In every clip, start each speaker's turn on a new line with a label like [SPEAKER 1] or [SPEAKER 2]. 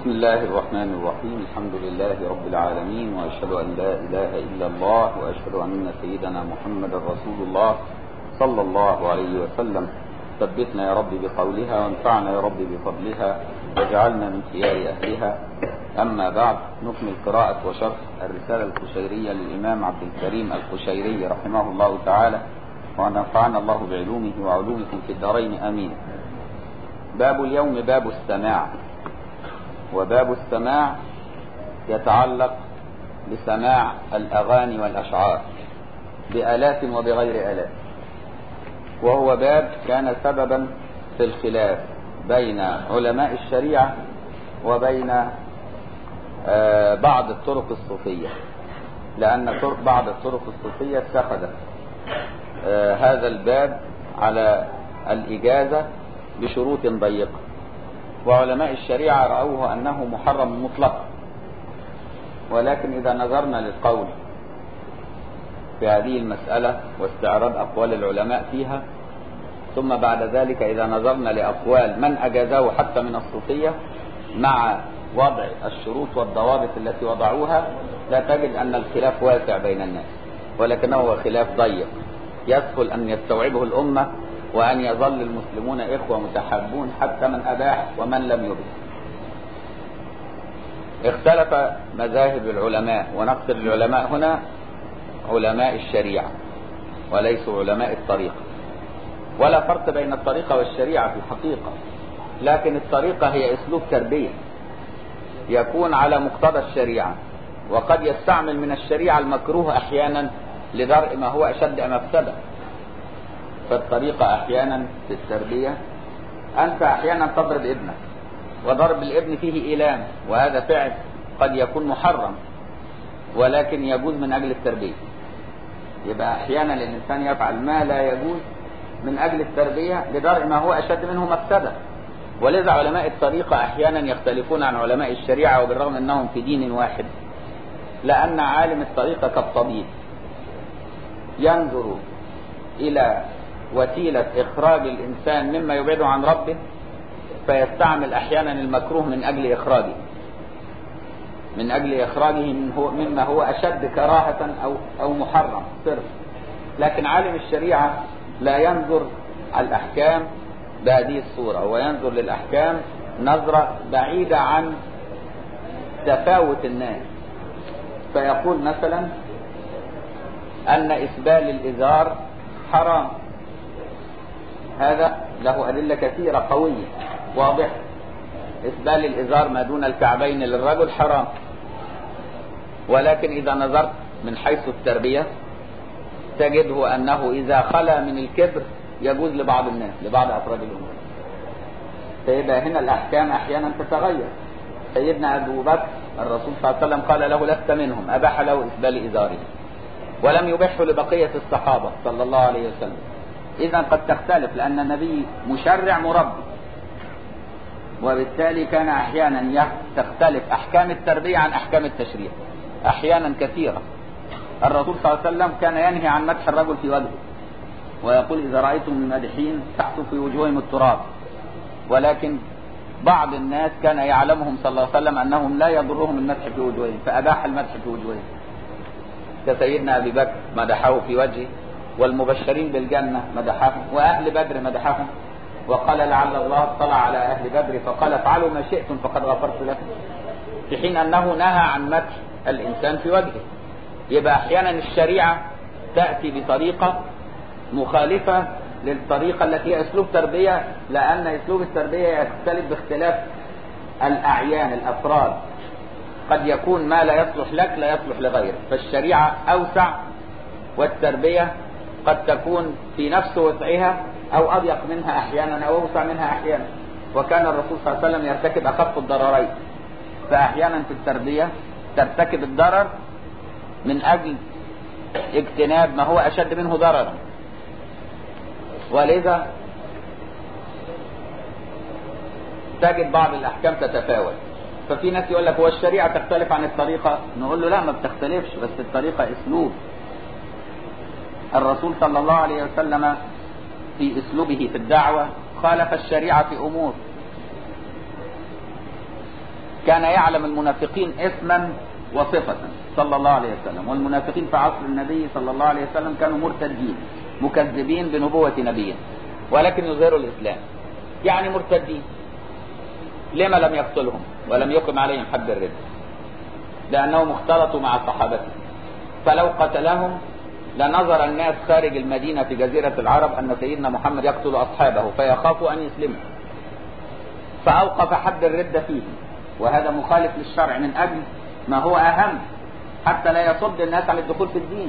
[SPEAKER 1] بسم الله الرحمن الرحيم الحمد لله رب العالمين وأشهد أن لا إله إلا الله وأشهد أن سيدنا محمد رسول الله صلى الله عليه وسلم ثبتنا يا رب بقولها وانفعنا يا رب بفضلها واجعلنا من خيار أهلها أما بعد نكمل قراءة وشرح الرسالة القشيرية للإمام عبد الكريم القشيري رحمه الله تعالى ونفعنا الله بعلومه وعلومكم في الدارين آمين باب اليوم باب السماع وباب السماع يتعلق بسماع الأغاني والأشعار بآلات وبغير آلات وهو باب كان سببا في الخلاف بين علماء الشريعة وبين بعض الطرق الصوفية لأن بعض الطرق الصوفية اتخذت هذا الباب على الإجازة بشروط ضيقة وعلماء الشريعة رأوه أنه محرم مطلقا ولكن إذا نظرنا للقول في هذه المسألة واستعراض أقوال العلماء فيها ثم بعد ذلك إذا نظرنا لأقوال من أجازه حتى من الصوفية مع وضع الشروط والضوابط التي وضعوها لا تجد أن الخلاف واسع بين الناس ولكنه هو خلاف ضيق يسهل أن يستوعبه الأمة وأن يظل المسلمون إخوة متحابون حتى من أباح ومن لم يبح اختلف مذاهب العلماء ونقصد العلماء هنا علماء الشريعة وليسوا علماء الطريقة ولا فرق بين الطريقة والشريعة في الحقيقة لكن الطريقة هي أسلوب تربية يكون على مقتضى الشريعة وقد يستعمل من الشريعة المكروه أحيانا لدرء ما هو أشد مفسدة فالطريقة أحيانا في التربية أنت أحيانا تضرب ابنك وضرب الابن فيه إيلام وهذا فعل قد يكون محرم ولكن يجوز من أجل التربية يبقى أحيانا الإنسان يفعل ما لا يجوز من أجل التربية لدرء ما هو أشد منه مفسدة ولذا علماء الطريقة أحيانا يختلفون عن علماء الشريعة وبالرغم أنهم في دين واحد لأن عالم الطريقة كالطبيب ينظر إلى وسيلة إخراج الإنسان مما يبعده عن ربه فيستعمل أحيانا المكروه من أجل إخراجه من أجل إخراجه من هو مما هو أشد كراهة أو أو محرم صرف لكن عالم الشريعة لا ينظر الأحكام بهذه الصورة هو ينظر للأحكام نظرة بعيدة عن تفاوت الناس فيقول مثلا أن إسبال الإزار حرام هذا له أدلة كثيرة قوية واضحة إسبال الإزار ما دون الكعبين للرجل حرام ولكن إذا نظرت من حيث التربية تجده أنه إذا خلا من الكبر يجوز لبعض الناس لبعض أفراد الأمة فيبقى هنا الأحكام أحيانا تتغير سيدنا أبو بكر الرسول صلى الله عليه وسلم قال له لست منهم أباح له إسبال إزاره ولم يبحه لبقية الصحابة صلى الله عليه وسلم إذا قد تختلف لأن النبي مشرع مربي وبالتالي كان أحيانا تختلف أحكام التربية عن أحكام التشريع أحيانا كثيرة الرسول صلى الله عليه وسلم كان ينهي عن مدح الرجل في وجهه ويقول إذا رأيتم المادحين تحت في وجوههم التراب ولكن بعض الناس كان يعلمهم صلى الله عليه وسلم أنهم لا يضرهم المدح في وجوههم فأباح المدح في وجوههم كسيدنا أبي بكر مدحه في وجهه والمبشرين بالجنة مدحهم وأهل بدر مدحهم وقال لعل الله اطلع على أهل بدر فقال افعلوا ما شئتم فقد غفرت لكم في حين أنه نهى عن مدح الإنسان في وجهه يبقى أحيانا الشريعة تأتي بطريقة مخالفة للطريقة التي هي أسلوب تربية لأن أسلوب التربية يختلف باختلاف الأعيان الأفراد قد يكون ما لا يصلح لك لا يصلح لغيرك فالشريعة أوسع والتربية قد تكون في نفس وسعها أو أضيق منها أحيانا أو أوسع منها أحيانا وكان الرسول صلى الله عليه وسلم يرتكب أخف الضررين فأحيانا في التربية ترتكب الضرر من أجل اجتناب ما هو أشد منه ضررا ولذا تجد بعض الأحكام تتفاوت ففي ناس يقول لك هو الشريعة تختلف عن الطريقة نقول له لا ما بتختلفش بس الطريقة أسلوب الرسول صلى الله عليه وسلم في أسلوبه في الدعوة خالف الشريعة في أمور كان يعلم المنافقين اسما وصفة صلى الله عليه وسلم والمنافقين في عصر النبي صلى الله عليه وسلم كانوا مرتدين مكذبين بنبوة نبيه ولكن يظهروا الإسلام يعني مرتدين لما لم يقتلهم ولم يقم عليهم حد الرد لأنهم اختلطوا مع صحابته فلو قتلهم لنظر الناس خارج المدينة في جزيرة العرب أن سيدنا محمد يقتل أصحابه فيخافوا أن يسلموا فأوقف حد الردة فيه وهذا مخالف للشرع من أجل ما هو أهم حتى لا يصد الناس عن الدخول في الدين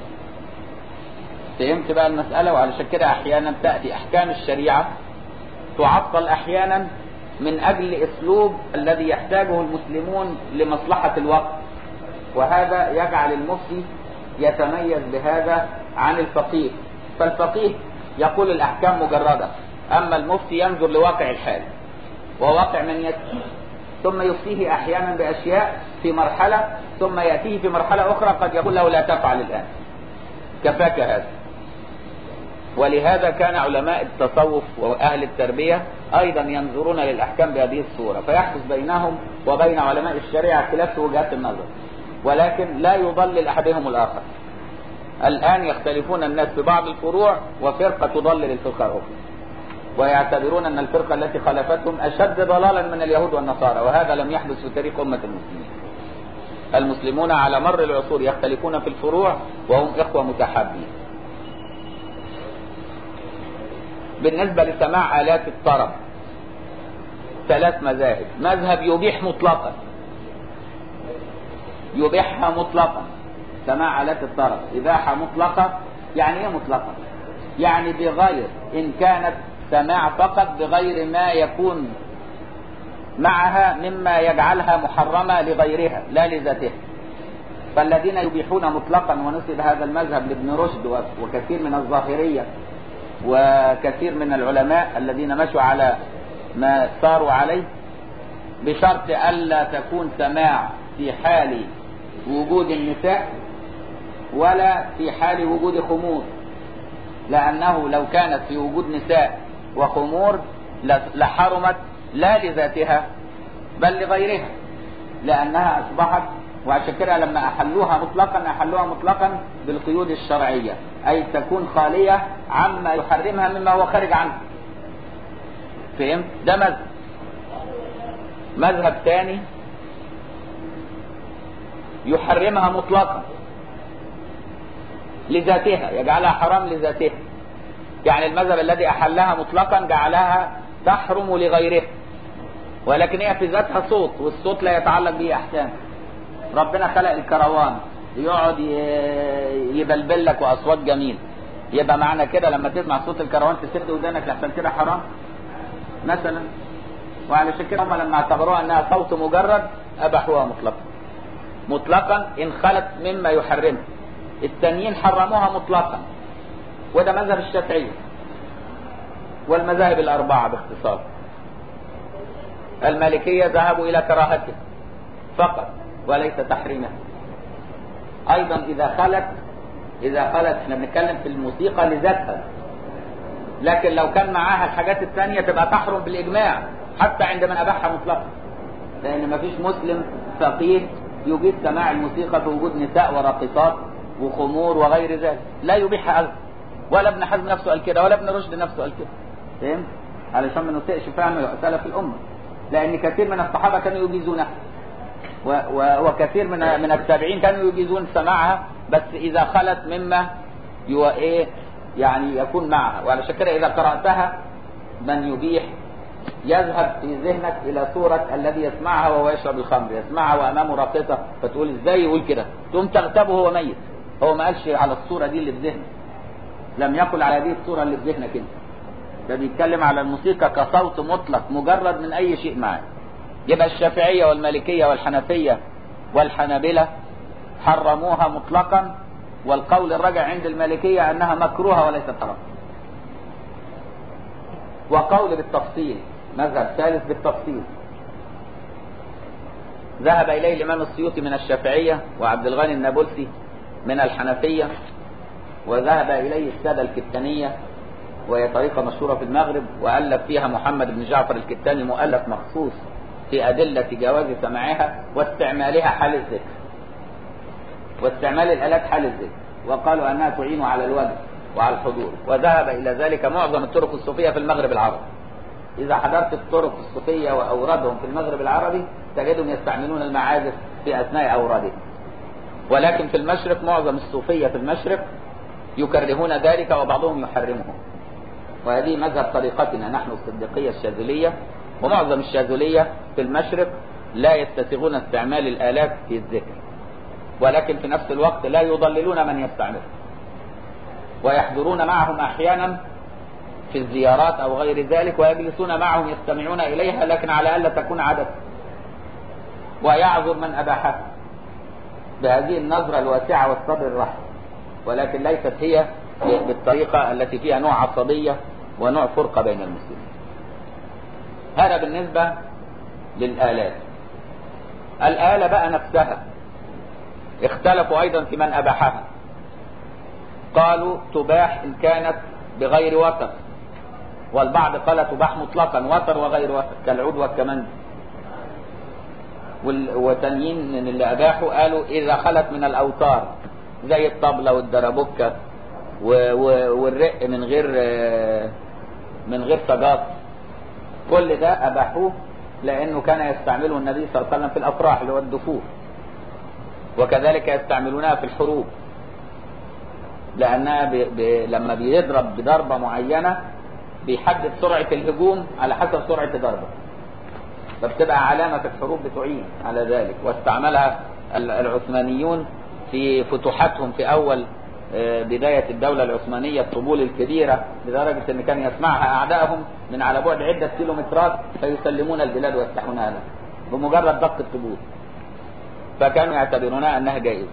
[SPEAKER 1] فهمت بقى المسألة وعلشان كده أحيانا تأتي أحكام الشريعة تعطل أحيانا من أجل أسلوب الذي يحتاجه المسلمون لمصلحة الوقت وهذا يجعل المفتي يتميز بهذا عن الفقيه فالفقيه يقول الأحكام مجردة أما المفتي ينظر لواقع الحال وواقع من يتي ثم يفتيه أحيانا بأشياء في مرحلة ثم يأتيه في مرحلة أخرى قد يقول له لا تفعل الآن كفاك هذا ولهذا كان علماء التصوف وأهل التربية أيضا ينظرون للأحكام بهذه الصورة فيحدث بينهم وبين علماء الشريعة خلاف في وجهات النظر ولكن لا يضلل أحدهم الآخر الآن يختلفون الناس في بعض الفروع وفرقة تضلل الفرقة الأخرى ويعتبرون أن الفرقة التي خالفتهم أشد ضلالا من اليهود والنصارى وهذا لم يحدث في تاريخ أمة المسلمين المسلمون على مر العصور يختلفون في الفروع وهم إخوة متحابين بالنسبة لسماع آلات الطرب ثلاث مذاهب مذهب يبيح مطلقا يبيحها مطلقا سماع آلات الطرب إباحة مطلقة يعني إيه مطلقة يعني بغير إن كانت سماع فقط بغير ما يكون معها مما يجعلها محرمة لغيرها لا لذاتها فالذين يبيحون مطلقا ونسب هذا المذهب لابن رشد وكثير من الظاهرية وكثير من العلماء الذين مشوا على ما صاروا عليه بشرط ألا تكون سماع في حال وجود النساء ولا في حال وجود خمور لأنه لو كانت في وجود نساء وخمور لحرمت لا لذاتها بل لغيرها لأنها أصبحت وعشان كده لما أحلوها مطلقا أحلوها مطلقا بالقيود الشرعية أي تكون خالية عما يحرمها مما هو خارج عنه فهمت؟ ده مذهب مذهب ثاني يحرمها مطلقا لذاتها يجعلها حرام لذاتها يعني المذهب الذي أحلها مطلقا جعلها تحرم لغيرها ولكن هي في ذاتها صوت والصوت لا يتعلق به أحكام ربنا خلق الكروان يقعد يبلبل لك وأصوات جميل يبقى معنى كده لما تسمع صوت الكروان تسد ودانك لحسن كده حرام مثلا وعلشان كده هم لما اعتبروها انها صوت مجرد اباحوها مطلقا مطلقا ان خلت مما يحرمها التانيين حرموها مطلقا وده مذهب الشافعية والمذاهب الأربعة باختصار المالكية ذهبوا إلى كراهته فقط وليس تحريمها أيضا إذا خلت إذا خلت احنا بنتكلم في الموسيقى لذاتها لكن لو كان معاها الحاجات الثانية تبقى تحرم بالإجماع حتى عند من أباحها مطلقا لأن مفيش مسلم فقيه يجيد سماع الموسيقى في وجود نساء وراقصات وخمور وغير ذلك لا يبيحها أبدا ولا ابن حزم نفسه قال كده ولا ابن رشد نفسه قال كده فهمت علشان ما نسئش فهم سلف الأمة لأن كثير من الصحابة كانوا يجيزونها و و وكثير من من التابعين كانوا يجيزون سماعها بس إذا خلت مما يو إيه يعني يكون معها وعلشان كده إذا قرأتها من يبيح يذهب في ذهنك إلى صورة الذي يسمعها وهو يشرب الخمر يسمعها وأمامه راقصة فتقول إزاي يقول كده تقوم تغتابه وهو ميت هو ما قالش على الصورة دي اللي في ذهنك لم يقل على هذه الصورة اللي في ذهنك انت ده بيتكلم على الموسيقى كصوت مطلق مجرد من أي شيء معاه يبقى الشافعية والمالكية والحنفية والحنابلة حرموها مطلقا والقول الراجع عند المالكية أنها مكروهة وليست حرام وقول بالتفصيل مذهب ثالث بالتفصيل ذهب إليه الإمام السيوطي من الشافعية وعبد الغني النابلسي من الحنفية وذهب إليه السادة الكتانية وهي طريقة مشهورة في المغرب وألف فيها محمد بن جعفر الكتاني مؤلف مخصوص في أدلة جواز سماعها واستعمالها حال الذكر واستعمال الآلات حال الذكر وقالوا أنها تعين على الوجه وعلى الحضور وذهب إلى ذلك معظم الطرق الصوفية في المغرب العربي إذا حضرت الطرق الصوفية وأوردهم في المغرب العربي تجدهم يستعملون المعازف في أثناء أورادهم ولكن في المشرق معظم الصوفية في المشرق يكرهون ذلك وبعضهم يحرمه وهذه مذهب طريقتنا نحن الصديقية الشاذلية ومعظم الشاذلية في المشرق لا يستسيغون استعمال الآلات في الذكر ولكن في نفس الوقت لا يضللون من يستعمله ويحضرون معهم أحيانا في الزيارات أو غير ذلك ويجلسون معهم يستمعون إليها لكن على ألا تكون عدد ويعذر من أباحها بهذه النظرة الواسعة والصبر الرحم ولكن ليست هي بالطريقة التي فيها نوع عصبية ونوع فرقة بين المسلمين هذا بالنسبة للآلات الآلة بقى نفسها اختلفوا أيضا في من أباحها قالوا تباح إن كانت بغير وتر والبعض قال تباح مطلقا وتر وغير وتر كالعود والكمان وتانيين من اللي أباحوا قالوا إذا خلت من الأوتار زي الطبلة والدربكة والرق من غير من غير سجاط كل ده أباحوه لأنه كان يستعمله النبي صلى الله عليه وسلم في الأفراح اللي هو الدفوف وكذلك يستعملونها في الحروب لأنها ب... ب... لما بيضرب بضربة معينة بيحدد سرعة الهجوم على حسب سرعة ضربة فبتبقى علامة في الحروب بتعين على ذلك واستعملها العثمانيون في فتوحاتهم في أول بداية الدولة العثمانية الطبول الكبيرة لدرجة أن كان يسمعها أعدائهم من على بعد عدة كيلومترات فيسلمون البلاد ويفتحونها لها بمجرد دق الطبول فكانوا يعتبرونها أنها جائزة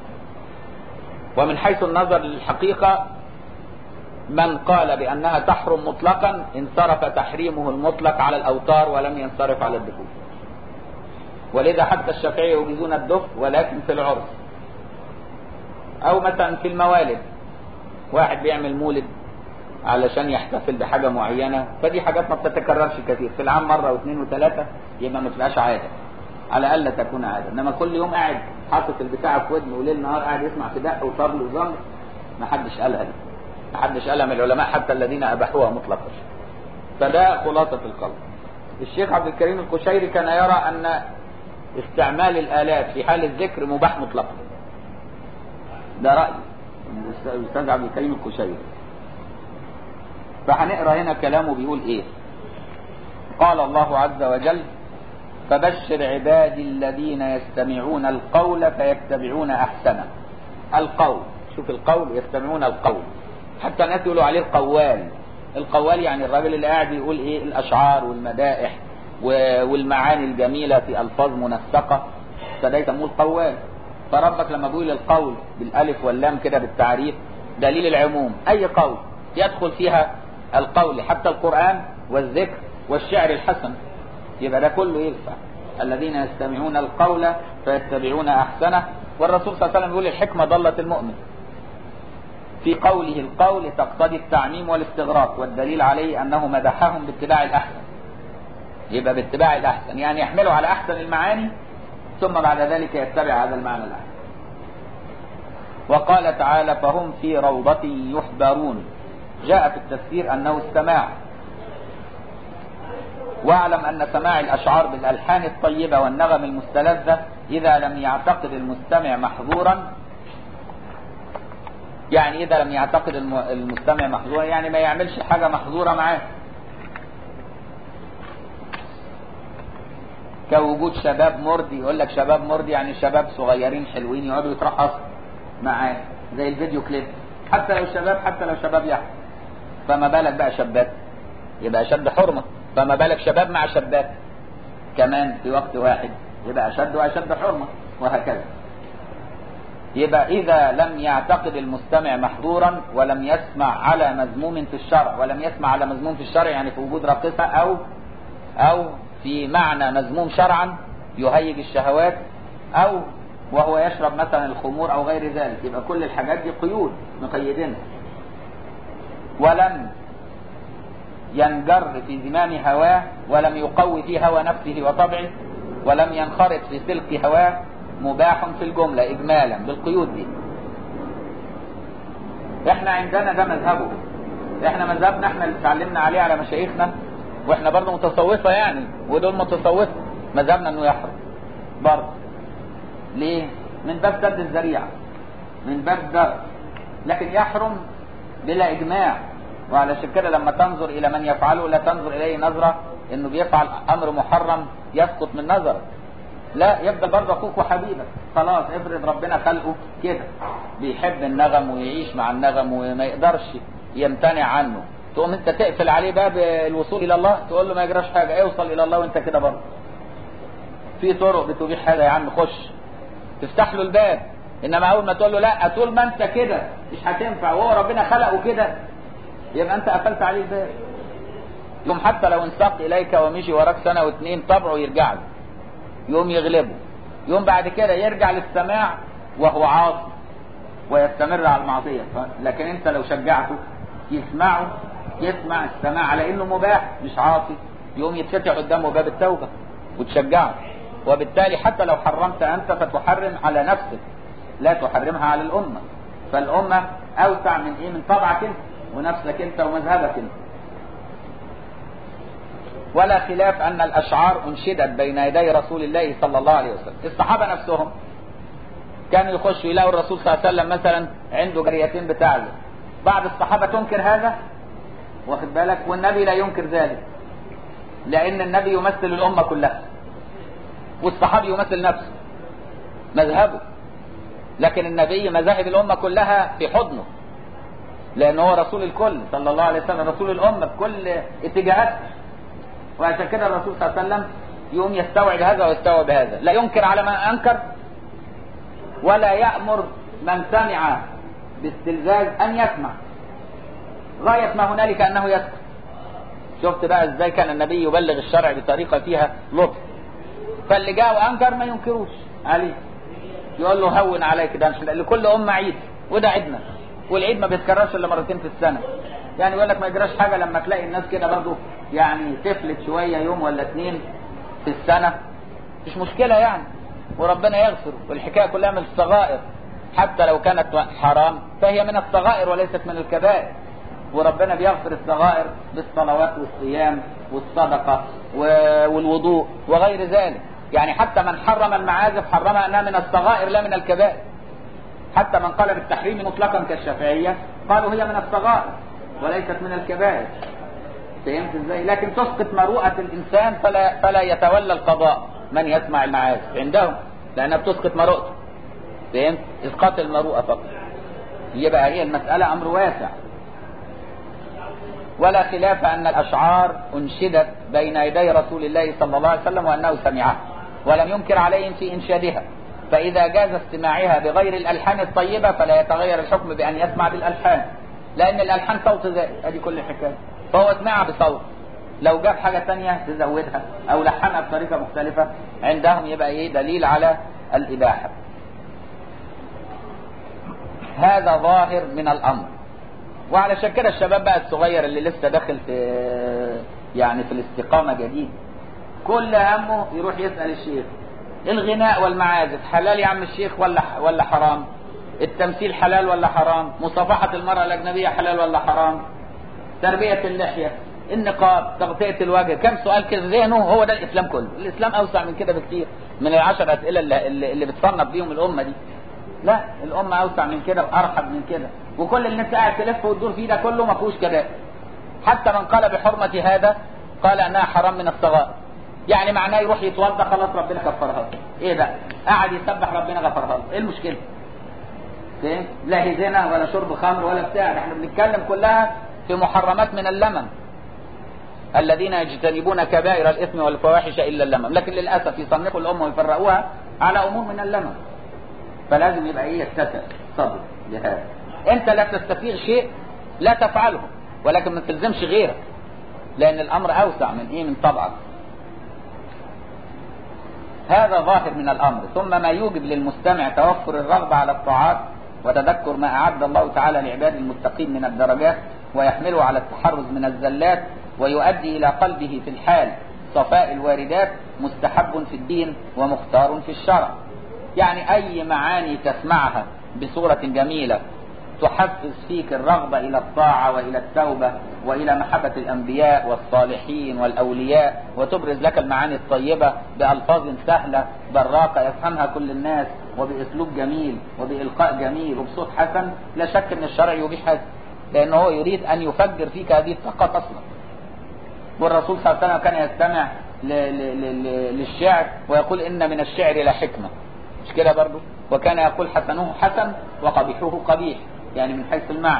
[SPEAKER 1] ومن حيث النظر للحقيقة من قال بأنها تحرم مطلقا انصرف تحريمه المطلق على الأوتار ولم ينصرف على الدفوف ولذا حتى الشافعية يجيزون الدف ولكن في العرس أو مثلا في الموالد واحد بيعمل مولد علشان يحتفل بحاجة معينة فدي حاجات ما بتتكررش كثير في العام مرة واثنين وثلاثة يبقى ما تبقاش عادة على الأقل تكون عادة إنما كل يوم قاعد حاطط البتاع في ودنه وليل نهار قاعد يسمع في دق وطبل وزمر ما حدش قالها دي ما حدش قالها من العلماء حتى الذين أباحوها مطلقا فده خلاصة القول الشيخ عبد الكريم القشيري كان يرى أن استعمال الآلات في حال الذكر مباح مطلقا ده رأي الأستاذ عبد الكريم القشيري فهنقرا هنا كلامه بيقول ايه قال الله عز وجل فبشر عبادي الذين يستمعون القول فيتبعون احسنه القول شوف القول يستمعون القول حتى الناس يقولوا عليه القوال القوال يعني الراجل اللي قاعد يقول ايه الاشعار والمدائح والمعاني الجميله في الفاظ منسقه فده يسموه القوال فربك لما بيقول القول بالالف واللام كده بالتعريف دليل العموم اي قول يدخل فيها القول حتى القرآن والذكر والشعر الحسن يبقى ده كله ينفع الذين يستمعون القول فيتبعون أحسنه والرسول صلى الله عليه وسلم يقول الحكمة ضلت المؤمن في قوله القول تقتضي التعميم والاستغراق والدليل عليه أنه مدحهم باتباع الأحسن يبقى باتباع الأحسن يعني يحمله على أحسن المعاني ثم بعد ذلك يتبع هذا المعنى الأحسن وقال تعالى فهم في روضة يحبرون جاء في التفسير أنه السماع واعلم أن سماع الأشعار بالألحان الطيبة والنغم المستلذة إذا لم يعتقد المستمع محظورا يعني إذا لم يعتقد المستمع محظورا يعني ما يعملش حاجة محظورة معاه كوجود شباب مرضي يقول لك شباب مرضي يعني شباب صغيرين حلوين يقعدوا يترقصوا معاه زي الفيديو كليب حتى لو شباب حتى لو شباب يحيى فما بالك بقى شابات يبقى أشد حرمة فما بالك شباب مع شابات كمان في وقت واحد يبقى أشد وأشد حرمة وهكذا يبقى إذا لم يعتقد المستمع محظورا ولم يسمع على مذموم في الشرع ولم يسمع على مذموم في الشرع يعني في وجود راقصة أو أو في معنى مذموم شرعا يهيج الشهوات أو وهو يشرب مثلا الخمور أو غير ذلك يبقى كل الحاجات دي قيود مقيدينها ولم ينجر في زمام هواه ولم يقوي في هوى نفسه وطبعه ولم ينخرط في سلك هواه مباح في الجملة إجمالا بالقيود دي احنا عندنا ده مذهبه احنا مذهبنا احنا اللي اتعلمنا عليه على مشايخنا واحنا برضه متصوفة يعني ودول متصوفة مذهبنا انه يحرم برضه ليه من باب سد الذريعة من باب ده لكن يحرم بلا اجماع وعلشان كده لما تنظر الى من يفعله لا تنظر اليه نظرة انه بيفعل امر محرم يسقط من نظرك لا يفضل برضه اخوك وحبيبك خلاص افرض ربنا خلقه كده بيحب النغم ويعيش مع النغم وما يقدرش يمتنع عنه تقوم انت تقفل عليه باب الوصول الى الله تقول له ما يجراش حاجه اوصل الى الله وانت كده برضه في طرق بتبيح حاجه يا عم خش تفتح له الباب انما اول ما تقول له لا طول ما انت كده مش هتنفع وهو ربنا خلقه كده يبقى انت قفلت عليه الباب يوم حتى لو انساق اليك ومشي وراك سنه واثنين طبعه يرجع له يوم يغلبه يوم بعد كده يرجع للسماع وهو عاصي ويستمر على المعصيه لكن انت لو شجعته يسمعه يسمع السماع على انه مباح مش عاصي يوم يتفتح قدامه باب التوبه وتشجعه وبالتالي حتى لو حرمت انت فتحرم على نفسك لا تحرمها على الامه فالامه اوسع من ايه من طبعك انت ونفسك انت ومذهبك انت ولا خلاف ان الاشعار انشدت بين يدي رسول الله صلى الله عليه وسلم الصحابه نفسهم كانوا يخشوا يلاقوا الرسول صلى الله عليه وسلم مثلا عنده جريتين بتاعه بعض الصحابه تنكر هذا واخد بالك والنبي لا ينكر ذلك لان النبي يمثل الامه كلها والصحابي يمثل نفسه مذهبه لكن النبي مذاهب الامه كلها في حضنه لان هو رسول الكل صلى الله عليه وسلم رسول الامه بكل اتجاهاتها وعشان كده الرسول صلى الله عليه وسلم يقوم يستوعب هذا ويستوعب هذا لا ينكر على من انكر ولا يامر من سمع باستلزاز ان يسمع غايه ما هنالك انه يسكت شفت بقى ازاي كان النبي يبلغ الشرع بطريقه فيها لطف فاللي جاء وانكر ما ينكروش عليه يقول له هون عليك ده لكل امه عيد وده عيدنا والعيد ما بيتكررش الا مرتين في السنه يعني يقول لك ما يجراش حاجه لما تلاقي الناس كده برضه يعني تفلت شويه يوم ولا اتنين في السنه مش مشكله يعني وربنا يغفر والحكايه كلها من الصغائر حتى لو كانت حرام فهي من الصغائر وليست من الكبائر وربنا بيغفر الصغائر بالصلوات والصيام والصدقه والوضوء وغير ذلك يعني حتى من حرم المعازف حرمها انها من الصغائر لا من الكبائر حتى من قال بالتحريم مطلقا كالشافعيه قالوا هي من الصغائر وليست من الكبائر فهمت ازاي لكن تسقط مروءه الانسان فلا فلا يتولى القضاء من يسمع المعازف عندهم لانها بتسقط مروءته فهمت اسقاط المروءه فقط يبقى هي المساله امر واسع ولا خلاف ان الاشعار انشدت بين يدي رسول الله صلى الله عليه وسلم وانه سمعها ولم ينكر عليهم في انشادها فاذا جاز استماعها بغير الالحان الطيبه فلا يتغير الحكم بان يسمع بالالحان لان الالحان صوت ذات ادي كل الحكايه فهو سمعها بصوت لو جاب حاجه ثانيه تزودها او لحنها بطريقه مختلفه عندهم يبقى ايه دليل على الاباحه هذا ظاهر من الامر وعلشان كده الشباب بقى الصغير اللي لسه داخل في يعني في الاستقامه جديد كل همه يروح يسال الشيخ الغناء والمعازف حلال يا عم الشيخ ولا ولا حرام التمثيل حلال ولا حرام مصافحه المراه الاجنبيه حلال ولا حرام تربيه اللحيه النقاب تغطيه الوجه كم سؤال كده ذهنه هو ده الاسلام كله الاسلام اوسع من كده بكتير من العشر اسئله اللي, اللي بتصنف بيهم الامه دي لا الامه اوسع من كده وارحب من كده وكل اللي انت قاعد تلف وتدور فيه ده كله ما فيهوش كده حتى من قال بحرمه هذا قال انها حرام من الصغائر يعني معناه يروح يتوضا خلاص ربنا كفرها له ايه ده قاعد يسبح ربنا غفرها له ايه المشكله فهمت لا هي زنا ولا شرب خمر ولا بتاع احنا بنتكلم كلها في محرمات من اللمم الذين يجتنبون كبائر الاثم والفواحش الا اللمم لكن للاسف يصنفوا الامه ويفرقوها على امور من اللمم فلازم يبقى ايه يتسع صبر لهذا انت لا تستفيغ شيء لا تفعله ولكن ما تلزمش غيرك لان الامر اوسع من ايه من طبعك هذا ظاهر من الامر ثم ما يوجب للمستمع توفر الرغبه على الطاعات وتذكر ما اعد الله تعالى لعباد المتقين من الدرجات ويحمله على التحرز من الزلات ويؤدي إلى قلبه في الحال صفاء الواردات مستحب في الدين ومختار في الشرع يعني أي معاني تسمعها بصورة جميلة تحفز فيك الرغبة إلى الطاعة وإلى التوبة وإلى محبة الأنبياء والصالحين والأولياء وتبرز لك المعاني الطيبة بألفاظ سهلة براقة يفهمها كل الناس وبأسلوب جميل وبإلقاء جميل وبصوت حسن لا شك أن الشرع يبيح هذا لأنه هو يريد أن يفجر فيك هذه الطاقات أصلا والرسول صلى الله عليه وسلم كان يستمع ل ل ل للشعر ويقول إن من الشعر لحكمة مش كده برضو وكان يقول حسنه حسن وقبيحه قبيح يعني من حيث المعنى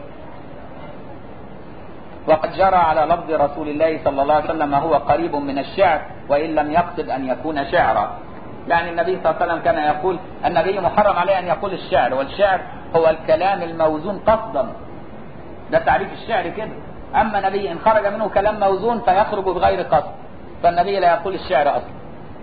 [SPEAKER 1] وقد جرى على لفظ رسول الله صلى الله عليه وسلم ما هو قريب من الشعر وإن لم يقصد أن يكون شعرا يعني النبي صلى الله عليه وسلم كان يقول النبي محرم عليه أن يقول الشعر والشعر هو الكلام الموزون قصدا ده تعريف الشعر كده أما نبي إن خرج منه كلام موزون فيخرج بغير قصد فالنبي لا يقول الشعر أصلا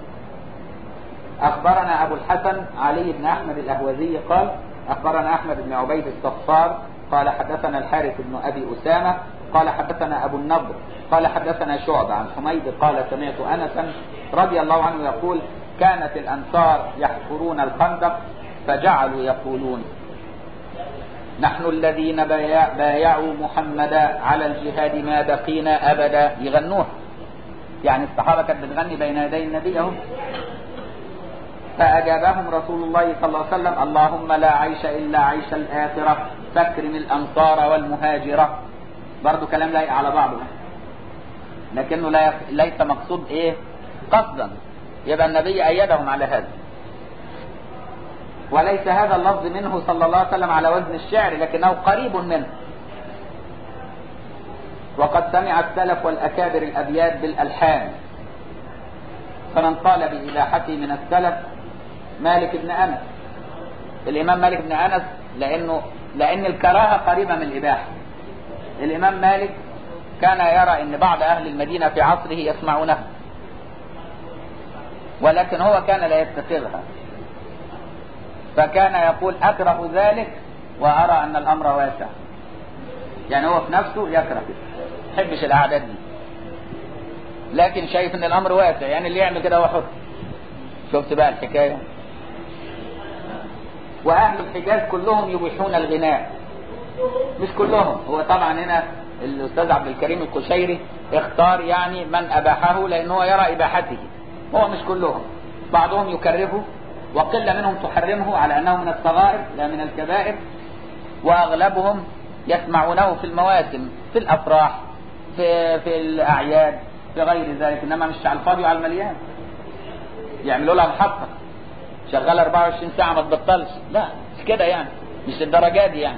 [SPEAKER 1] أخبرنا أبو الحسن علي بن أحمد الأهوزي قال أخبرنا أحمد بن عبيد الصفار قال حدثنا الحارث بن أبي أسامة قال حدثنا أبو النضر قال حدثنا شعبة عن حميد قال سمعت أنسا رضي الله عنه يقول كانت الأنصار يحفرون الخندق فجعلوا يقولون نحن الذين بايع بايعوا محمدا على الجهاد ما بقينا أبدا يغنوها يعني الصحابة كانت بتغني بين يدي النبي اهو فأجابهم رسول الله صلى الله عليه وسلم اللهم لا عيش إلا عيش الآخرة فاكرم الأنصار والمهاجرة برضو كلام لايق على بعضه لكنه لا يق... ليس مقصود ايه قصدا يبقى النبي أيدهم على هذا وليس هذا اللفظ منه صلى الله عليه وسلم على وزن الشعر لكنه قريب منه وقد سمع السلف والأكابر الأبيات بالألحان فمن قال بإباحته من السلف مالك بن أنس الإمام مالك بن أنس لأنه لأن الكراهة قريبة من الإباحة الإمام مالك كان يرى أن بعض أهل المدينة في عصره يسمعونه ولكن هو كان لا يتخذها فكان يقول أكره ذلك وأرى أن الأمر واسع يعني هو في نفسه يكره يحبش الأعداد دي لكن شايف ان الامر واسع يعني اللي يعمل كده هو حر شفت بقى الحكايه واهل الحجاز كلهم يبيحون الغناء مش كلهم هو طبعا هنا الاستاذ عبد الكريم القشيري اختار يعني من اباحه لان هو يرى اباحته هو مش كلهم بعضهم يكرهه وقله منهم تحرمه على انه من الصغائر لا من الكبائر واغلبهم يسمعونه في المواسم في الافراح في في الاعياد في غير ذلك انما مش على الفاضي وعلى المليان يعملوا لها محطه شغاله 24 ساعه ما تبطلش لا مش كده يعني مش الدرجات دي يعني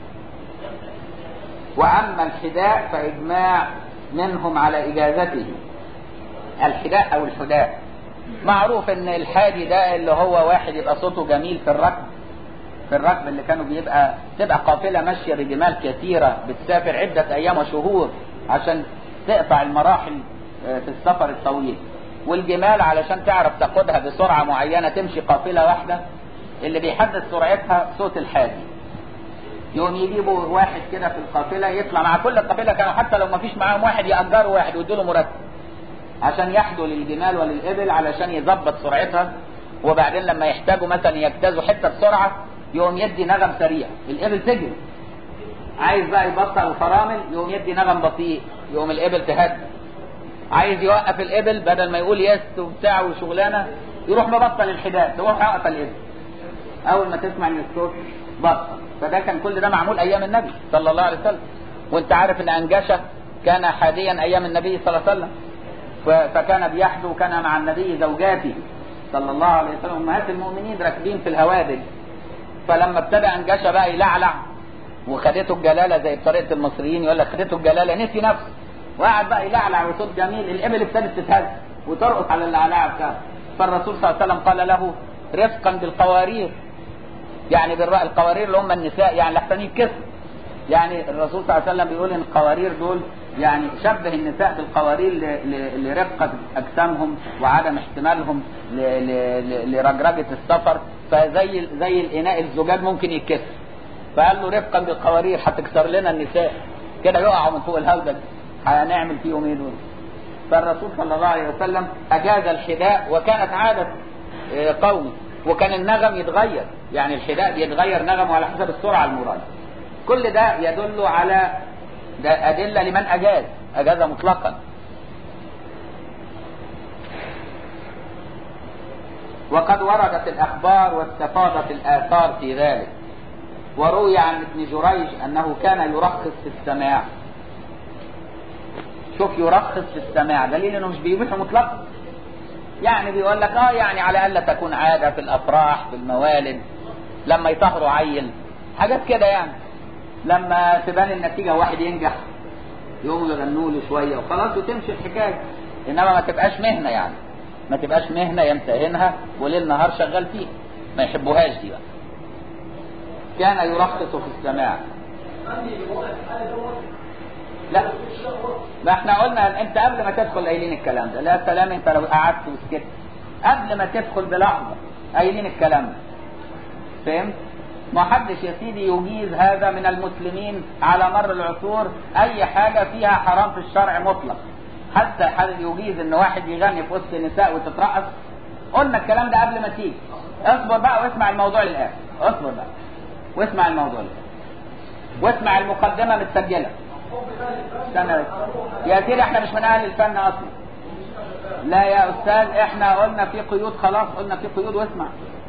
[SPEAKER 1] واما الحداء فاجماع منهم على اجازته الحداء او الحداء معروف ان الحادي ده اللي هو واحد يبقى صوته جميل في الركب في الركب اللي كانوا بيبقى تبقى قافله ماشيه بجمال كثيره بتسافر عده ايام وشهور عشان تقطع المراحل في السفر الطويل والجمال علشان تعرف تاخدها بسرعة معينة تمشي قافلة واحدة اللي بيحدد سرعتها صوت الحادي يوم يجيبوا واحد كده في القافلة يطلع مع كل القافلة كانوا حتى لو ما فيش معاهم واحد يأجروا واحد ويدوا له مرتب عشان يحدوا للجمال وللإبل علشان يظبط سرعتها وبعدين لما يحتاجوا مثلا يجتازوا حتة بسرعة يقوم يدي نغم سريع الإبل تجري عايز بقى يبطل الفرامل يقوم يدي نغم بطيء يقوم الإبل تهدي عايز يوقف الإبل بدل ما يقول يس وبتاع وشغلانة يروح مبطل الحداد تروح يوقف الإبل أول ما تسمع من الصوت بطل فده كان كل ده معمول أيام النبي صلى الله عليه وسلم وانت عارف ان أنجشة كان حاديا أيام النبي صلى الله عليه وسلم فكان بيحدو كان مع النبي زوجاته صلى الله عليه وسلم أمهات المؤمنين راكبين في الهوادج فلما ابتدى أنجشة بقى يلعلع وخدته الجلالة زي بطريقة المصريين يقول لك خدته الجلالة نسي نفسه وقعد بقى يلعلع وصوت جميل الإبل ابتدت تتهز وترقص على اللعلعة بتاعه فالرسول صلى الله عليه وسلم قال له رفقا بالقوارير يعني بالرأي القوارير اللي هم النساء يعني لحسن يتكسر يعني الرسول صلى الله عليه وسلم بيقول ان القوارير دول يعني شبه النساء بالقوارير لرقة اجسامهم وعدم احتمالهم لرجرجة السفر فزي زي الاناء الزجاج ممكن يتكسر فقال له رفقا بالقوارير هتكسر لنا النساء كده يقعوا من فوق الهودج هنعمل فيهم ايه دول فالرسول صلى الله عليه وسلم اجاز الحذاء وكانت عاده آه، قومي وكان النغم يتغير يعني الحذاء بيتغير نغمه على حسب السرعه المراد كل ده يدل على ده ادله لمن اجاز اجاز مطلقا وقد وردت الأخبار واستفاضت الآثار في ذلك وروي عن ابن جريج أنه كان يرخص في السماع شوف يرخص في السماع دليل انه مش بيبيح مطلقا يعني بيقول لك اه يعني على الا تكون عاده في الافراح في الموالد لما يطهروا عيل حاجات كده يعني لما تبان النتيجه واحد ينجح يقوموا يغنوا له شويه وخلاص وتمشي الحكايه انما ما تبقاش مهنه يعني ما تبقاش مهنه يمتهنها وليل نهار شغال فيها ما يحبوهاش دي بقى كان يرخص في السماع لا ما احنا قلنا انت قبل ما تدخل قايلين الكلام ده لا سلام انت لو قعدت وسكت قبل ما تدخل بلحظه قايلين الكلام ده فهمت ما حدش يا سيدي يجيز هذا من المسلمين على مر العصور اي حاجه فيها حرام في الشرع مطلق حتى حد يجيز ان واحد يغني في وسط النساء وتترقص قلنا الكلام ده قبل ما تيجي اصبر بقى واسمع الموضوع للاخر اصبر بقى واسمع الموضوع للاخر واسمع المقدمه متسجله استنى بس. يا سيدي احنا مش من اهل الفن اصلا لا يا استاذ احنا قلنا في قيود خلاص قلنا في قيود واسمع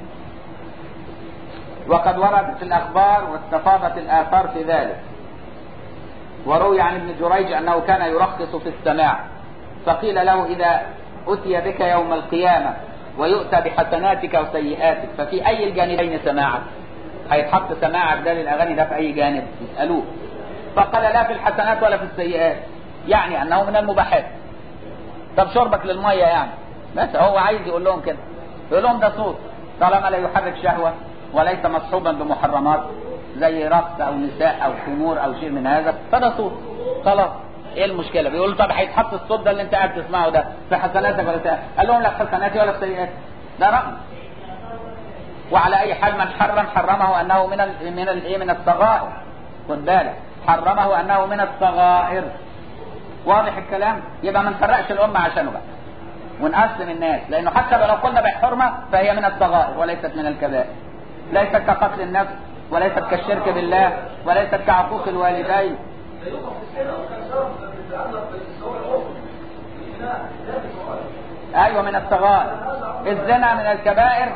[SPEAKER 1] وقد وردت الاخبار واستفاضت الاثار في ذلك وروي عن ابن جريج انه كان يرخص في السماع فقيل له اذا اتي بك يوم القيامه ويؤتى بحسناتك وسيئاتك ففي اي الجانبين سماعك هيتحط سماعك ده للاغاني ده في اي جانب يسالوه فقال لا في الحسنات ولا في السيئات يعني انه من المباحات طب شربك للميه يعني بس هو عايز يقول لهم كده يقول لهم ده صوت طالما لا يحرك شهوه وليس مصحوبا بمحرمات زي رقص او نساء او خمور او شيء من هذا فده صوت خلاص ايه المشكله بيقول طب هيتحط الصوت ده اللي انت قاعد تسمعه ده في حسناتك ولا سيئاتك قال لهم لا في حسناتي ولا في سيئاتي ده رأي وعلى اي حال من حرم حرمه انه من ال من الايه من الصغائر خد بالك حرمه انه من الصغائر واضح الكلام يبقى ما نفرقش الامه عشانه بقى ونقسم الناس لانه حتى لو قلنا بحرمه فهي من الصغائر وليست من الكبائر ليست كقتل النفس وليست كالشرك بالله وليست كعقوق الوالدين ايوه من الصغائر الزنا من الكبائر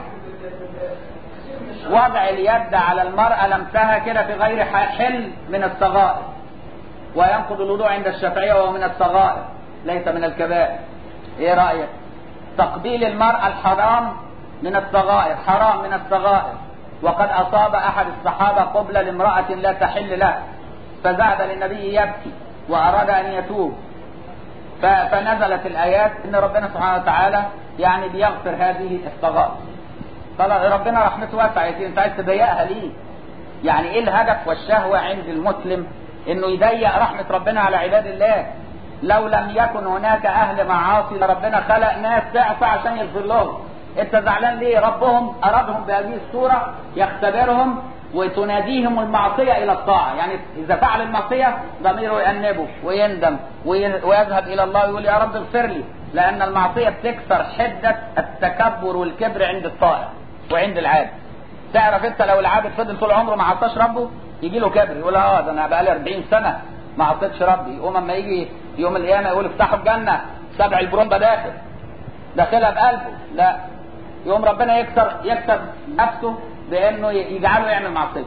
[SPEAKER 1] وضع اليد على المرأة لمسها كده في غير حل من الصغائر وينقض الوضوء عند الشافعية وهو من الصغائر ليس من الكبائر ايه رأيك تقبيل المرأة الحرام من الصغائر حرام من الصغائر وقد أصاب أحد الصحابة قبلة لامرأة لا تحل له فذهب للنبي يبكي وأراد أن يتوب فنزلت الآيات إن ربنا سبحانه وتعالى يعني بيغفر هذه الصغائر طلع ربنا رحمته واسعة يا انت عايز تضيقها ليه؟ يعني ايه الهدف والشهوة عند المسلم انه يضيق رحمة ربنا على عباد الله لو لم يكن هناك اهل معاصي ربنا خلق ناس تعصى عشان يغفر لهم انت زعلان ليه ربهم ارادهم بهذه الصورة يختبرهم وتناديهم المعصية الى الطاعة يعني اذا فعل المعصية ضميره يأنبه ويندم ويذهب الى الله ويقول يا رب اغفر لي لان المعصية بتكسر حدة التكبر والكبر عند الطائع وعند العابد تعرف انت لو العابد فضل طول عمره ما عصاش ربه يجي له كبر يقول اه ده انا بقالي 40 سنه ما عصيتش ربي يقوم اما يجي يوم القيامه يقول افتحوا الجنه سبع البرومبا داخل داخلها بقلبه لا يقوم ربنا يكسر يكسر نفسه بانه يجعله يعمل معصيه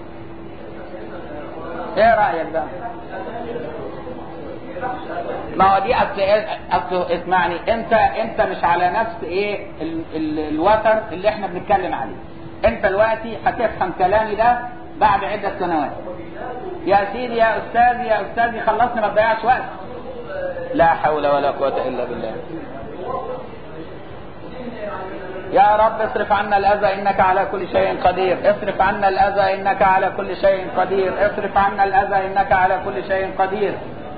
[SPEAKER 1] ايه رايك بقى ما هو دي اصل اصل اسمعني انت انت مش على نفس ايه ال ال الوتر اللي احنا بنتكلم عليه انت دلوقتي هتفهم كلامي ده بعد عدة سنوات يا سيدي يا استاذي يا استاذي خلصني ما تضيعش وقت لا حول ولا قوة الا بالله يا رب اصرف عنا الاذى انك على كل شيء قدير اصرف عنا الاذى انك على كل شيء قدير اصرف عنا الاذى انك على كل شيء قدير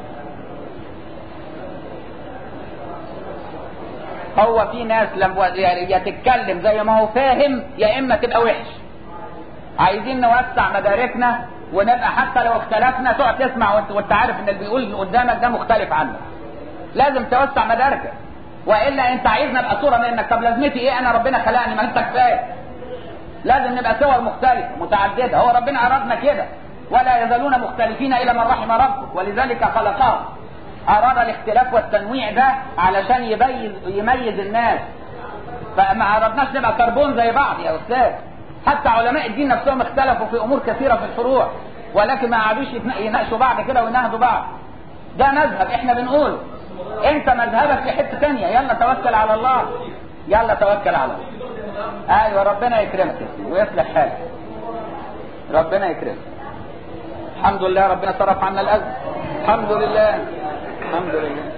[SPEAKER 1] هو في ناس لما يا تتكلم زي ما هو فاهم يا اما تبقى وحش عايزين نوسع مداركنا ونبقى حتى لو اختلفنا تقعد تسمع وانت, وانت عارف ان اللي بيقول اللي قدامك ده مختلف عنك لازم توسع مداركك والا انت عايزني ابقى صوره منك طب لازمتي ايه انا ربنا خلقني ما انت كفايه لازم نبقى صور مختلفه متعدده هو ربنا ارادنا كده ولا يزالون مختلفين الا من رحم ربك ولذلك خلقهم اراد الاختلاف والتنويع ده علشان يميز يميز الناس فما اردناش نبقى كربون زي بعض يا استاذ حتى علماء الدين نفسهم اختلفوا في امور كثيره في الفروع ولكن ما قعدوش يناقشوا بعض كده ويناهضوا بعض ده مذهب احنا بنقوله انت مذهبك في حته ثانيه يلا توكل على الله يلا توكل على الله ايوه ربنا يكرمك ويصلح حالك ربنا يكرمك الحمد لله ربنا صرف عنا الاذى الحمد لله الحمد لله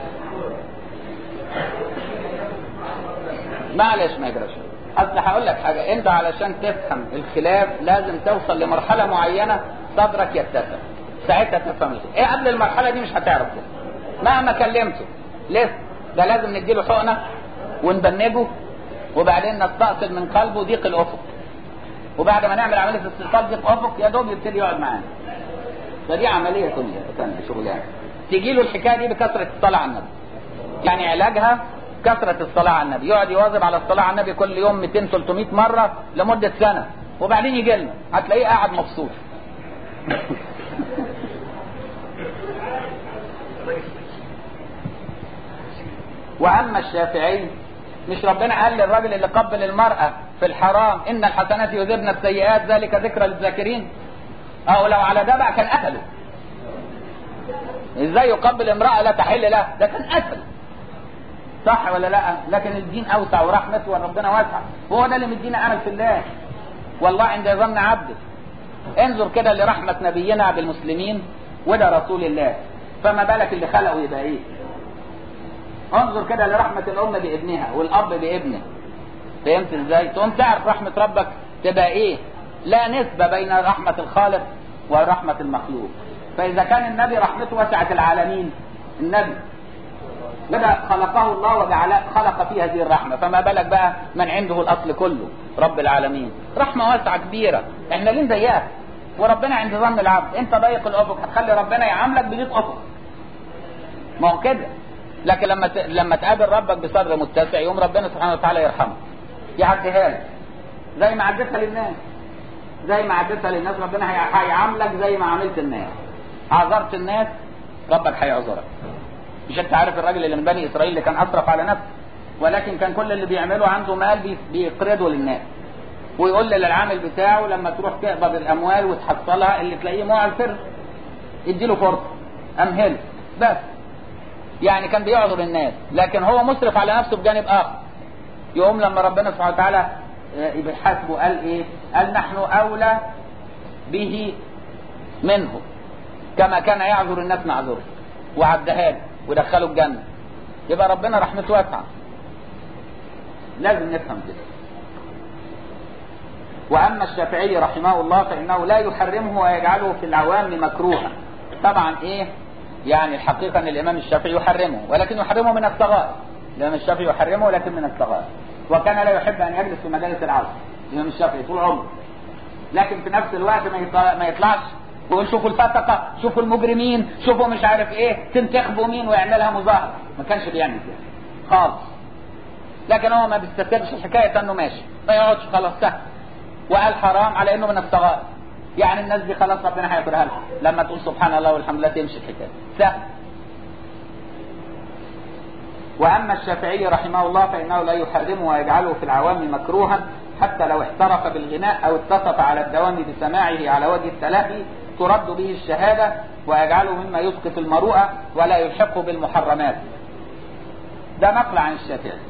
[SPEAKER 1] معلش ما يجراش اصل هقول لك حاجه انت علشان تفهم الخلاف لازم توصل لمرحله معينه صدرك يتسع ساعتها تفهم الخلاف. ايه قبل المرحله دي مش هتعرف كده مهما كلمته لسه ده لازم نديله حقنه ونبنجه وبعدين نستأصل من قلبه ضيق الافق وبعد ما نعمل عمليه استئصال ضيق افق يا دوب يبتدي يقعد معانا فدي عمليه كلها ثانيه شغلانه تيجي له الحكايه دي بكثره الصلاه على النبي يعني علاجها كثرة الصلاة على النبي يقعد يواظب على الصلاة على النبي كل يوم 200 300 مرة لمدة سنة وبعدين يجي لنا هتلاقيه قاعد مبسوط واما الشافعي مش ربنا قال للراجل اللي قبل المرأة في الحرام ان الحسنات يذهبن السيئات ذلك ذكرى للذاكرين او لو على ده بقى كان قتله ازاي يقبل امرأة لا تحل له ده كان قتل صح ولا لا لكن الدين اوسع ورحمته وربنا واسع هو ده اللي مدينا امل في الله والله عند ظن عبده انظر كده لرحمة نبينا بالمسلمين وده رسول الله فما بالك اللي خلقه يبقى ايه انظر كده لرحمة الام بابنها والاب بابنه فهمت ازاي تقوم تعرف رحمة ربك تبقى ايه لا نسبة بين رحمة الخالق ورحمة المخلوق فاذا كان النبي رحمته وسعت العالمين النبي بدأ خلقه الله وجعل خلق فيه هذه الرحمة فما بالك بقى من عنده الأصل كله رب العالمين رحمة واسعة كبيرة احنا ليه نضيقها وربنا عند ظن العبد انت ضيق الأفق هتخلي ربنا يعاملك بضيق أفق ما هو كده لكن لما ت... لما تقابل ربك بصدر متسع يوم ربنا سبحانه وتعالى يرحمك يعديها لك زي ما عدتها للناس زي ما عدتها للناس ربنا هي... هيعاملك زي ما عاملت الناس عذرت الناس ربك هيعذرك مش انت عارف الراجل اللي من بني اسرائيل اللي كان اسرف على نفسه ولكن كان كل اللي بيعمله عنده مال بيقرضه للناس ويقول للعامل بتاعه لما تروح تقبض الاموال وتحصلها اللي تلاقيه معسر اديله فرصه امهله بس يعني كان بيعذر الناس لكن هو مسرف على نفسه بجانب اخر يقوم لما ربنا سبحانه وتعالى بيحاسبه قال ايه قال نحن اولى به منه كما كان يعذر الناس نعذره وعدها له ودخله الجنة يبقى ربنا رحمته واسعة لازم نفهم كده وأما الشافعي رحمه الله فإنه لا يحرمه ويجعله في العوام مكروها طبعا إيه يعني الحقيقة أن الإمام الشافعي يحرمه ولكن يحرمه من الصغائر الإمام الشافعي يحرمه ولكن من الصغائر وكان لا يحب أن يجلس في مجالس العصر الإمام الشافعي طول عمره لكن في نفس الوقت ما يطلعش ويقول شوفوا الفسقة شوفوا المجرمين شوفوا مش عارف ايه تنتخبوا مين ويعملها مظاهرة ما كانش بيعمل كده خالص لكن هو ما بيستسلمش الحكاية انه ماشي ما يقعدش خلاص سهل وقال حرام على انه من الصغائر يعني الناس دي خلاص ربنا هياكلها لها لما تقول سبحان الله والحمد لله تمشي الحكاية سهل واما الشافعي رحمه الله فانه لا يحرمه ويجعله في العوام مكروها حتى لو احترف بالغناء او اتصف على الدوام بسماعه على وجه التلهي ترد به الشهادة ويجعله مما يسقط المروءة ولا يلحق بالمحرمات ده نقل عن الشافعي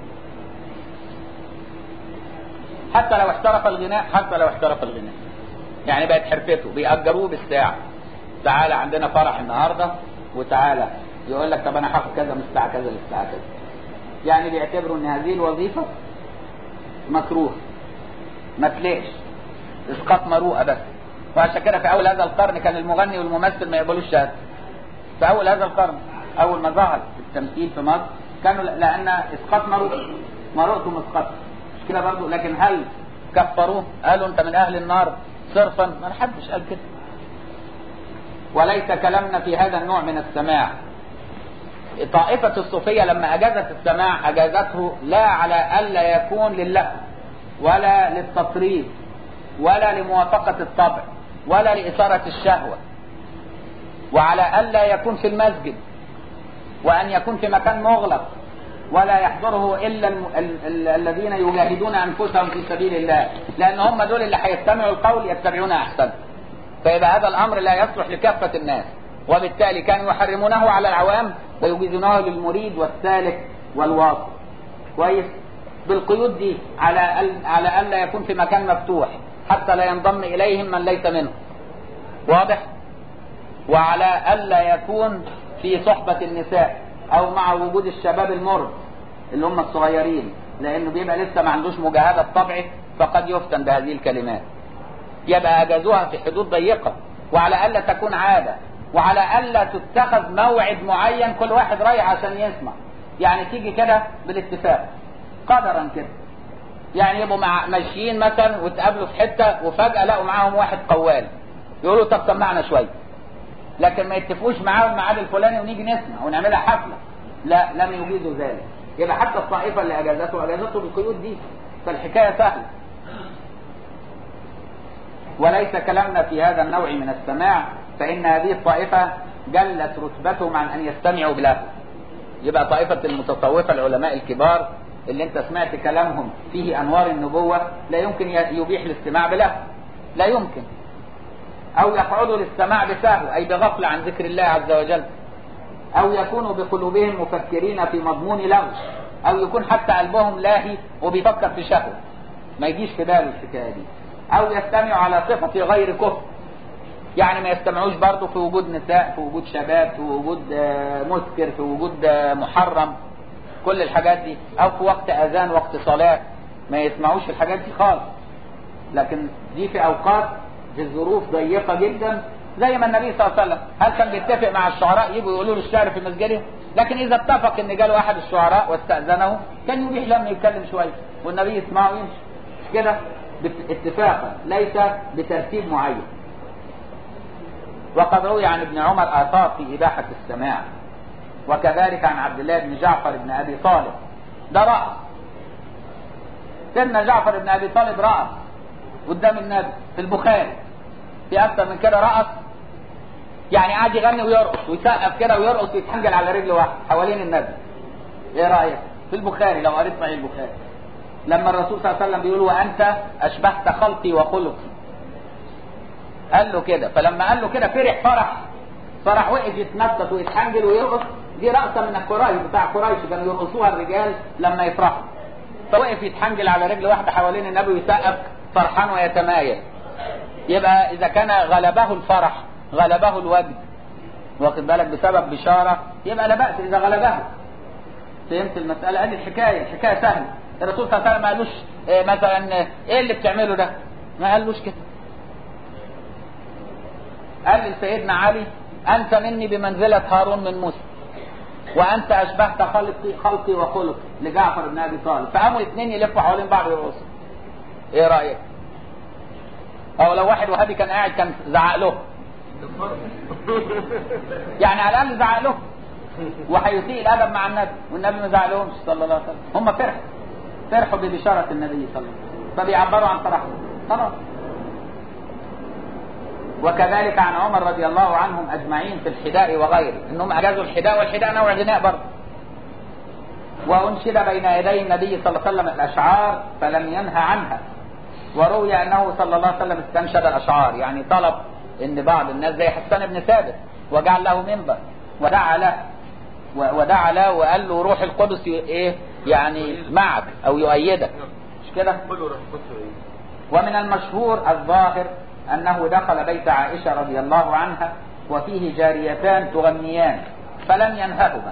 [SPEAKER 1] حتى لو احترف الغناء حتى لو احترف الغناء يعني بقت حرفته بيأجروه بالساعة تعالى عندنا فرح النهاردة وتعالى يقول لك طب انا هاخد كذا من الساعة كذا للساعة كذا يعني بيعتبروا ان هذه الوظيفة مكروه ما تلاقش اسقاط مروءة بس وعشان كده في اول هذا القرن كان المغني والممثل ما يقبلوش شهاده في اول هذا القرن اول ما ظهر التمثيل في مصر كانوا لان اسقاط مروءه مروءته مسقط مش كده برضه لكن هل كفروه قالوا انت من اهل النار صرفا ما حدش قال كده وليس كلامنا في هذا النوع من السماع طائفة الصوفية لما أجازت السماع أجازته لا على ألا يكون لله ولا للتصريف ولا لموافقة الطبع ولا لإثارة الشهوة وعلى ألا يكون في المسجد وأن يكون في مكان مغلق ولا يحضره إلا الم... ال... ال... الذين يجاهدون أنفسهم في سبيل الله لأن هم دول اللي هيستمعوا القول يتبعون أحسن فيبقى هذا الأمر لا يصلح لكافة الناس وبالتالي كانوا يحرمونه على العوام ويجيزونه للمريد والسالك والواصل كويس بالقيود دي على ال... على ألا يكون في مكان مفتوح حتى لا ينضم إليهم من ليس منه واضح وعلى ألا يكون في صحبة النساء أو مع وجود الشباب المر اللي هم الصغيرين لأنه بيبقى لسه ما عندوش مجاهدة طبعه فقد يفتن بهذه الكلمات يبقى أجازوها في حدود ضيقة وعلى ألا تكون عادة وعلى ألا تتخذ موعد معين كل واحد رايح عشان يسمع يعني تيجي كده بالاتفاق قدرا كده يعني يبقوا مع ماشيين مثلا وتقابلوا في حته وفجاه لقوا معاهم واحد قوال يقولوا طب سمعنا شويه لكن ما يتفقوش معاهم الميعاد الفلاني ونيجي نسمع ونعملها حفله لا لم يجيزوا ذلك يبقى حتى الطائفه اللي اجازته اجازته بالقيود دي فالحكايه سهله وليس كلامنا في هذا النوع من السماع فان هذه الطائفه جلت رتبتهم عن ان يستمعوا بله يبقى طائفه المتصوفه العلماء الكبار اللي انت سمعت كلامهم فيه انوار النبوة لا يمكن يبيح الاستماع بله لا يمكن او يقعدوا للسماع بسهو اي بغفلة عن ذكر الله عز وجل او يكونوا بقلوبهم مفكرين في مضمون لغو او يكون حتى قلبهم لاهي وبيفكر في شهوة ما يجيش في باله الحكاية دي او يستمعوا على صفة غير كفر يعني ما يستمعوش برضه في وجود نساء في وجود شباب في وجود مسكر في وجود محرم كل الحاجات دي او في وقت اذان وقت صلاة ما يسمعوش الحاجات دي خالص لكن دي في اوقات في ظروف ضيقة جدا زي ما النبي صلى الله عليه وسلم هل كان بيتفق مع الشعراء يجوا يقولوا له الشعر في مسجده لكن اذا اتفق ان جاله احد الشعراء واستأذنه كان يبيح لما يتكلم شوية والنبي يسمعه ويمشي مش كده اتفاقا ليس بترتيب معين وقد روي عن ابن عمر آثار في إباحة السماع وكذلك عن عبد الله بن جعفر بن ابي طالب ده رأس سيدنا جعفر بن ابي طالب رأس قدام النبي في البخاري في اكثر من كده رأس يعني قاعد يغني ويرقص ويسقف كده ويرقص ويتحنجل على رجل واحد حوالين النبي ايه رايك في البخاري لو قريت صحيح البخاري لما الرسول صلى الله عليه وسلم بيقول وانت اشبهت خلقي وخلقي قال له كده فلما قال له كده فرح فرح فرح وقف يتنطط ويتحنجل ويرقص دي رأسة من القرايش بتاع قريش كانوا يرقصوها الرجال لما يفرحوا فوقف يتحنجل على رجل واحدة حوالين النبي ويسقف فرحان ويتمايل يبقى إذا كان غلبه الفرح غلبه الوجد واخد بالك بسبب بشارة يبقى لا بأس إذا غلبه فهمت المسألة هذه الحكاية الحكاية سهلة الرسول صلى الله عليه وسلم ما قالوش إيه مثلا إيه اللي بتعمله ده ما قالوش كده قال لسيدنا علي أنت مني بمنزلة هارون من موسى وانت اشبهت خلقي خلقي وخلقي لجعفر بن ابي طالب فقاموا الاثنين يلفوا حوالين بعض ويرقصوا ايه رايك او لو واحد وهابي كان قاعد كان زعق له يعني على الاقل زعق له وهيسيء الادب مع النبي والنبي ما زعلهمش صلى الله عليه وسلم هم فرحوا فرحوا ببشاره النبي صلى الله عليه وسلم فبيعبروا عن فرحهم خلاص وكذلك عن عمر رضي الله عنهم اجمعين في الحداء وغيره انهم اجازوا الحداء والحداء نوع غناء برضه وانشد بين يدي النبي صلى الله عليه وسلم الاشعار فلم ينهى عنها وروي انه صلى الله عليه وسلم استنشد الاشعار يعني طلب ان بعض الناس زي حسان بن ثابت وجعل له منبر ودعا له ودعا له وقال له روح القدس ايه يعني معك او يؤيدك مش كده ومن المشهور الظاهر أنه دخل بيت عائشة رضي الله عنها وفيه جاريتان تغنيان فلم ينههما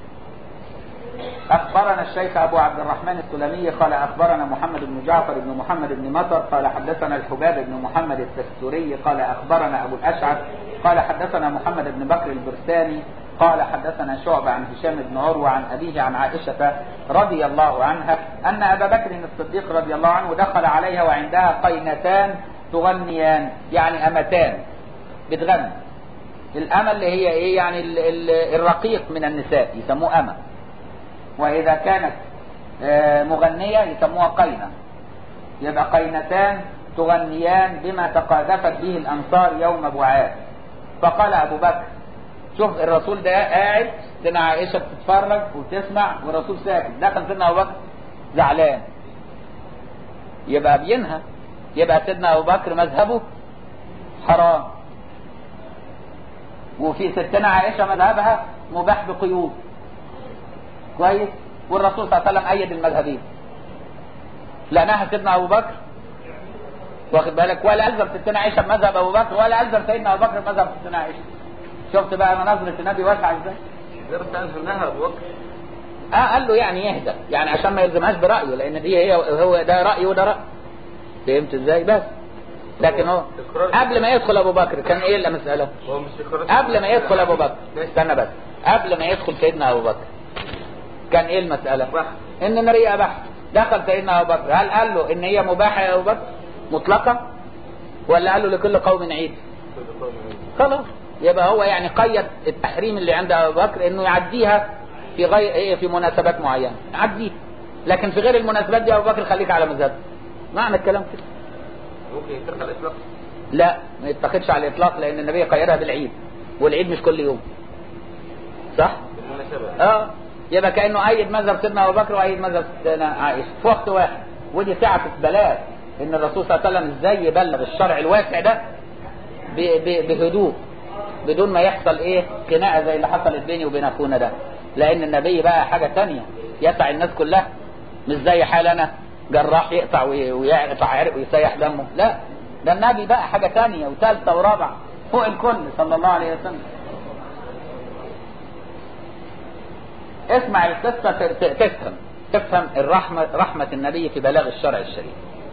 [SPEAKER 1] أخبرنا الشيخ أبو عبد الرحمن السلمي قال أخبرنا محمد بن جعفر بن محمد بن مطر قال حدثنا الحباب بن محمد التستوري قال أخبرنا أبو الأشعث قال حدثنا محمد بن بكر البرساني قال حدثنا شعبة عن هشام بن عروة عن أبيه عن عائشة رضي الله عنها أن أبا بكر الصديق رضي الله عنه دخل عليها وعندها قينتان تغنيان يعني أمتان بتغني الأمة اللي هي إيه يعني ال ال الرقيق من النساء يسموه أمة وإذا كانت آه، مغنية يسموها قينة يبقى قينتان تغنيان بما تقاذفت به الأنصار يوم بعاث فقال أبو بكر شوف الرسول ده قاعد سيدنا عائشة بتتفرج وتسمع والرسول ساكت دخل سيدنا أبو بكر زعلان يبقى بينهى يبقى سيدنا أبو بكر مذهبه حرام وفي ستنا عائشة مذهبها مباح بقيود كويس والرسول صلى الله عليه وسلم أيد المذهبين لا نهى سيدنا أبو بكر واخد بالك ولا ألزم ستنا عائشة بمذهب أبو بكر ولا ألزم سيدنا أبو بكر بمذهب ستنا عائشة شفت بقى مناظرة النبي واسعة ازاي؟
[SPEAKER 2] غير تنزلناها ابو بكر
[SPEAKER 1] اه قال له يعني يهدى يعني عشان ما يلزمهاش برأيه لأن دي هي هو ده رأي وده رأي فهمت ازاي بس لكن هو قبل ما يدخل أبو بكر كان ايه المسألة؟
[SPEAKER 2] هو مش إخراج
[SPEAKER 1] قبل ما يدخل ابو بكر استنى بس قبل ما يدخل سيدنا ابو بكر كان ايه المسألة
[SPEAKER 2] بحث.
[SPEAKER 1] ان النبي اباح دخل سيدنا ابو بكر هل قال له ان هي مباحة يا ابو بكر مطلقة ولا قال له لكل قوم عيد خلاص يبقى هو يعني قيد التحريم اللي عند ابو بكر انه يعديها في غير ايه في مناسبات معينة يعديها لكن في غير المناسبات دي ابو بكر خليك على مذهبه معنى الكلام كده
[SPEAKER 2] ممكن يترك على الاطلاق
[SPEAKER 1] لا ما يتخذش على الاطلاق لان النبي قيدها بالعيد والعيد مش كل يوم صح
[SPEAKER 2] بالمناسبة
[SPEAKER 1] اه يبقى كانه ايد مذهب سيدنا ابو بكر وايد مذهب سيدنا عائشه في وقت واحد ودي سعه بلاغ ان الرسول صلى الله عليه وسلم ازاي يبلغ الشرع الواسع ده ب- ب- بهدوء بدون ما يحصل ايه خناقه زي اللي حصلت بيني وبين اخونا ده لان النبي بقى حاجه تانية يسع الناس كلها مش زي حال انا جراح يقطع وي- ويقطع عرق ويسيح دمه لا ده النبي بقى حاجه تانية وثالثه ورابعه فوق الكل صلى الله عليه وسلم اسمع القصة ت- ت- تفهم تفهم الرحمة رحمة النبي في بلاغ الشرع الشريف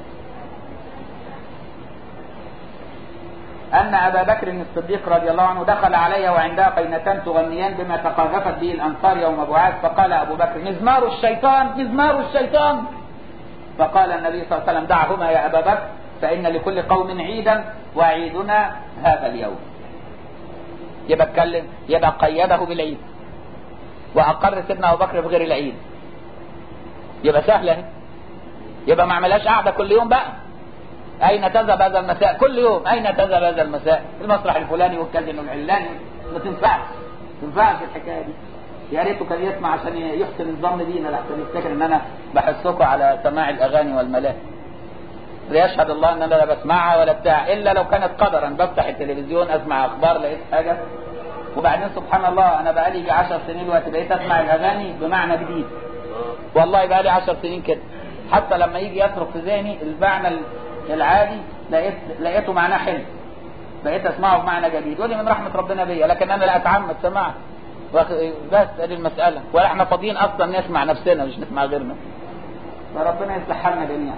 [SPEAKER 1] أن أبا بكر الصديق رضي الله عنه دخل علي وعندها قينتان تغنيان بما تقاذفت به الأنصار يوم بعاث فقال أبو بكر مزمار الشيطان مزمار الشيطان فقال النبي صلى الله عليه وسلم دعهما يا أبا بكر فإن لكل قوم عيدا وعيدنا هذا اليوم يبقى اتكلم يبقى قيده بالعيد واقر سيدنا ابو بكر بغير العيد يبقى سهله اهي يبقى ما عملهاش قاعده كل يوم بقى اين تذهب هذا المساء كل يوم اين تذهب هذا المساء المسرح الفلاني والكازينو العلاني ما تنفعش ما تنفعش الحكايه دي يا ريته كان يسمع عشان يحسن الظن بينا لحسن يفتكر ان انا بحثكم على سماع الاغاني والملاهي ليشهد الله ان انا لا بسمعها ولا بتاع الا لو كانت قدرا بفتح التلفزيون اسمع اخبار لقيت حاجه وبعدين سبحان الله انا بقالي يجي 10 سنين دلوقتي بقيت اسمع الاغاني بمعنى جديد والله بقالي 10 سنين كده حتى لما يجي يصرف في ذهني المعنى العادي لقيت لقيته معناه حلو بقيت اسمعه بمعنى جديد ودي من رحمه ربنا بيا لكن انا لا اتعمد سماعه واخ- بس ادي المساله ولا احنا فاضيين اصلا نسمع نفسنا مش نسمع غيرنا فربنا يصلح حالنا جميعا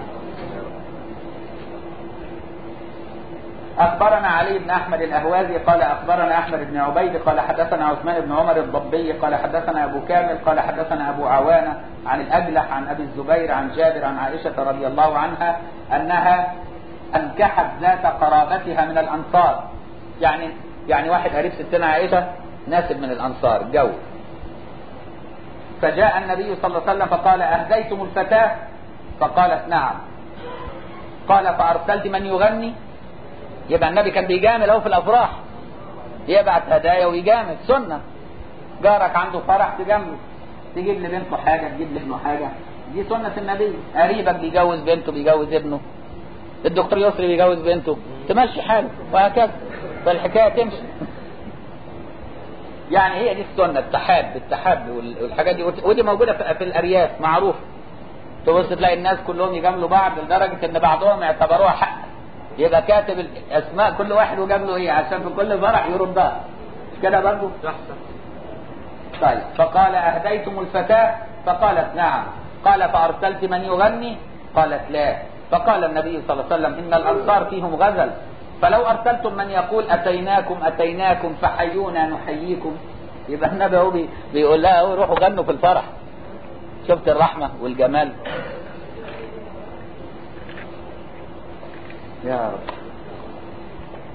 [SPEAKER 1] أخبرنا علي بن أحمد الأهوازي قال أخبرنا أحمد بن عبيد قال حدثنا عثمان بن عمر الضبي قال حدثنا أبو كامل قال حدثنا أبو عوانة عن الأجلح عن أبي الزبير عن جابر عن عائشة رضي الله عنها أنها أنكحت ذات قرابتها من الأنصار يعني يعني واحد قريب ستنا عائشة ناسب من الأنصار جو فجاء النبي صلى الله عليه وسلم فقال أهديتم الفتاة فقالت نعم قال فأرسلت من يغني يبقى النبي كان بيجامل اهو في الافراح يبعت هدايا ويجامل سنه جارك عنده فرح تجامله تجيب لبنته حاجه تجيب لابنه حاجه دي سنه النبي قريبك بيجوز بنته بيجوز ابنه الدكتور يسري بيجوز بنته تمشي حاله وهكذا فالحكايه تمشي يعني هي دي السنه التحاب التحاب وال- والحاجات دي ودي موجوده في في الارياف معروف تبص تلاقي الناس كلهم يجاملوا بعض لدرجه ان بعضهم اعتبروها حق يبقى كاتب الاسماء كل واحد وجاب له ايه عشان في كل فرح يردها مش كده برضه
[SPEAKER 2] صح
[SPEAKER 1] طيب فقال اهديتم الفتاه فقالت نعم قال فارسلت من يغني قالت لا فقال النبي صلى الله عليه وسلم ان الانصار فيهم غزل فلو ارسلتم من يقول اتيناكم اتيناكم فحيونا نحييكم يبقى النبي هو بي- بيقول لها اهو روحوا غنوا في الفرح شفت الرحمه والجمال يا رب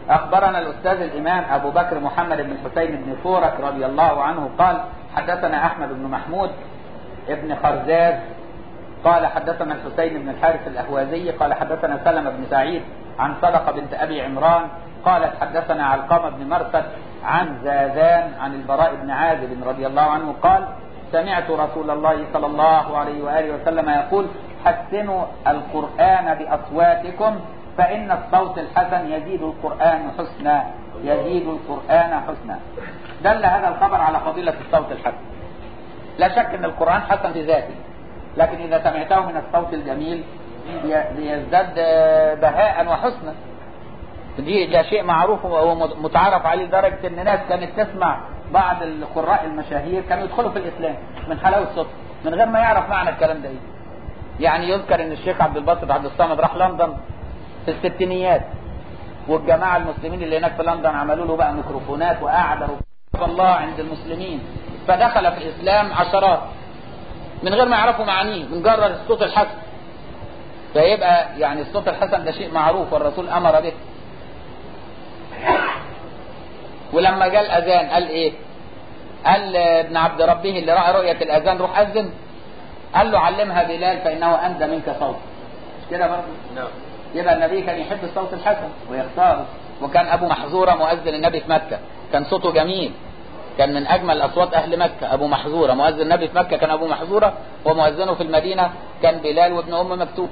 [SPEAKER 1] أخبرنا الأستاذ الإمام أبو بكر محمد بن حسين بن فورك رضي الله عنه قال حدثنا أحمد بن محمود ابن خرزاز قال حدثنا الحسين بن الحارث الأهوازي قال حدثنا سلمة بن سعيد عن صدقة بنت أبي عمران قالت حدثنا علقمة بن مرثد عن زاذان عن البراء بن عازب رضي الله عنه قال سمعت رسول الله صلى الله عليه وآله وسلم يقول حسنوا القرآن بأصواتكم فإن الصوت الحسن يزيد القرآن حسنا يزيد القرآن حسنا دل هذا الخبر على فضيلة الصوت الحسن لا شك أن القرآن حسن في ذاته لكن إذا سمعته من الصوت الجميل ليزداد بهاء وحسنا دي ده شيء معروف ومتعارف عليه لدرجة ان ناس كانت تسمع بعض القراء المشاهير كانوا يدخلوا في الاسلام من حلاوة صوت من غير ما يعرف معنى الكلام ده ايه يعني يذكر ان الشيخ عبد الباسط عبد الصمد راح لندن في الستينيات والجماعة المسلمين اللي هناك في لندن عملوا له بقى ميكروفونات وقعدة الله عند المسلمين فدخل في الاسلام عشرات من غير ما يعرفوا معانيه من جرد الصوت الحسن فيبقى يعني الصوت الحسن ده شيء معروف والرسول امر به ولما جاء الاذان قال ايه قال ابن عبد ربه اللي راى رؤيه الاذان روح اذن قال له علمها بلال فانه اندى منك صوت مش كده برضه
[SPEAKER 2] نعم
[SPEAKER 1] يبقى النبي كان يحب الصوت الحسن ويختاره وكان ابو محظوره مؤذن النبي في مكه كان صوته جميل كان من اجمل اصوات اهل مكه ابو محظوره مؤذن النبي في مكه كان ابو محظوره ومؤذنه في المدينه كان بلال وابن ام مكتوب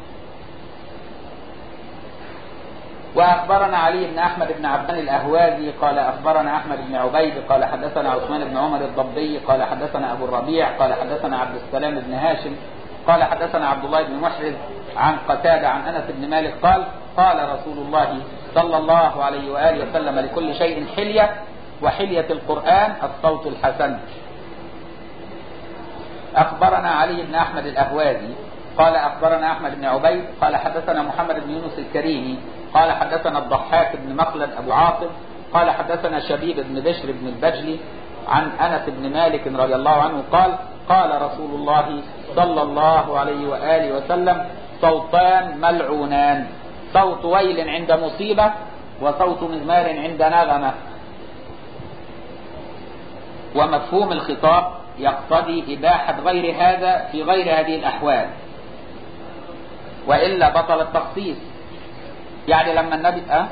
[SPEAKER 1] واخبرنا علي بن احمد بن عبدان الاهوازي قال اخبرنا احمد بن عبيد قال حدثنا عثمان بن عمر الضبي قال حدثنا ابو الربيع قال حدثنا عبد السلام بن هاشم قال حدثنا عبد الله بن محرز عن قتاده عن انس بن مالك قال قال رسول الله صلى الله عليه واله وسلم لكل شيء حليه وحليه القران الصوت الحسن اخبرنا علي بن احمد الاهوازي قال اخبرنا احمد بن عبيد قال حدثنا محمد بن يونس الكريمي قال حدثنا الضحاك بن مخلد ابو عاصم قال حدثنا شبيب بن بشر بن البجلي عن انس بن مالك رضي الله عنه قال قال رسول الله صلى الله عليه واله وسلم صوتان ملعونان صوت ويل عند مصيبه وصوت مزمار عند نغمه ومفهوم الخطاب يقتضي اباحه غير هذا في غير هذه الاحوال والا بطل التخصيص يعني لما النبي اه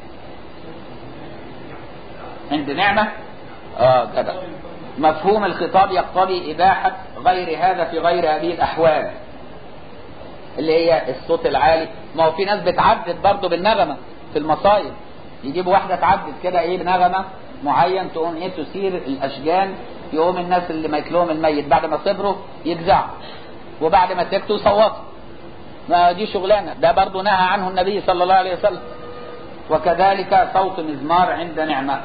[SPEAKER 1] عند نعمة اه كده مفهوم الخطاب يقتضي إباحة غير هذا في غير هذه الأحوال اللي هي الصوت العالي ما هو في ناس بتعدد برضه بالنغمة في المصايب يجيبوا واحدة تعدد كده ايه بنغمة معين تقوم ايه تثير الأشجان يقوم الناس اللي ميت لهم الميت بعد ما صبروا يجزعوا وبعد ما سكتوا يصوتوا ما دي شغلانه ده برضه نهى عنه النبي صلى الله عليه وسلم وكذلك صوت مزمار عند نعمه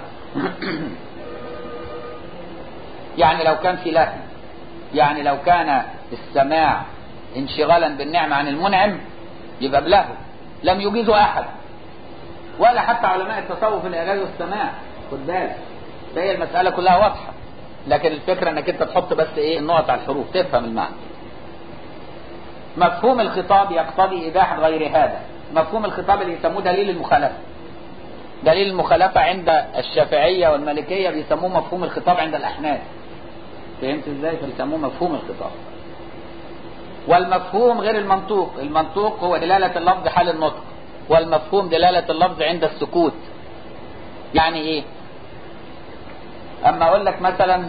[SPEAKER 1] يعني لو كان في لهو يعني لو كان السماع انشغالا بالنعمه عن المنعم يبقى بلهو لم يجيزه احد ولا حتى علماء التصوف اللي اجازوا السماع خد بالك فهي المساله كلها واضحه لكن الفكره انك انت تحط بس ايه النقط على الحروف تفهم المعنى مفهوم الخطاب يقتضي إباحة غير هذا مفهوم الخطاب اللي يسموه دليل المخالفة دليل المخالفة عند الشافعية والمالكية بيسموه مفهوم الخطاب عند الأحناف فهمت ازاي فبيسموه مفهوم الخطاب والمفهوم غير المنطوق المنطوق هو دلالة اللفظ حال النطق والمفهوم دلالة اللفظ عند السكوت يعني ايه اما اقول لك مثلا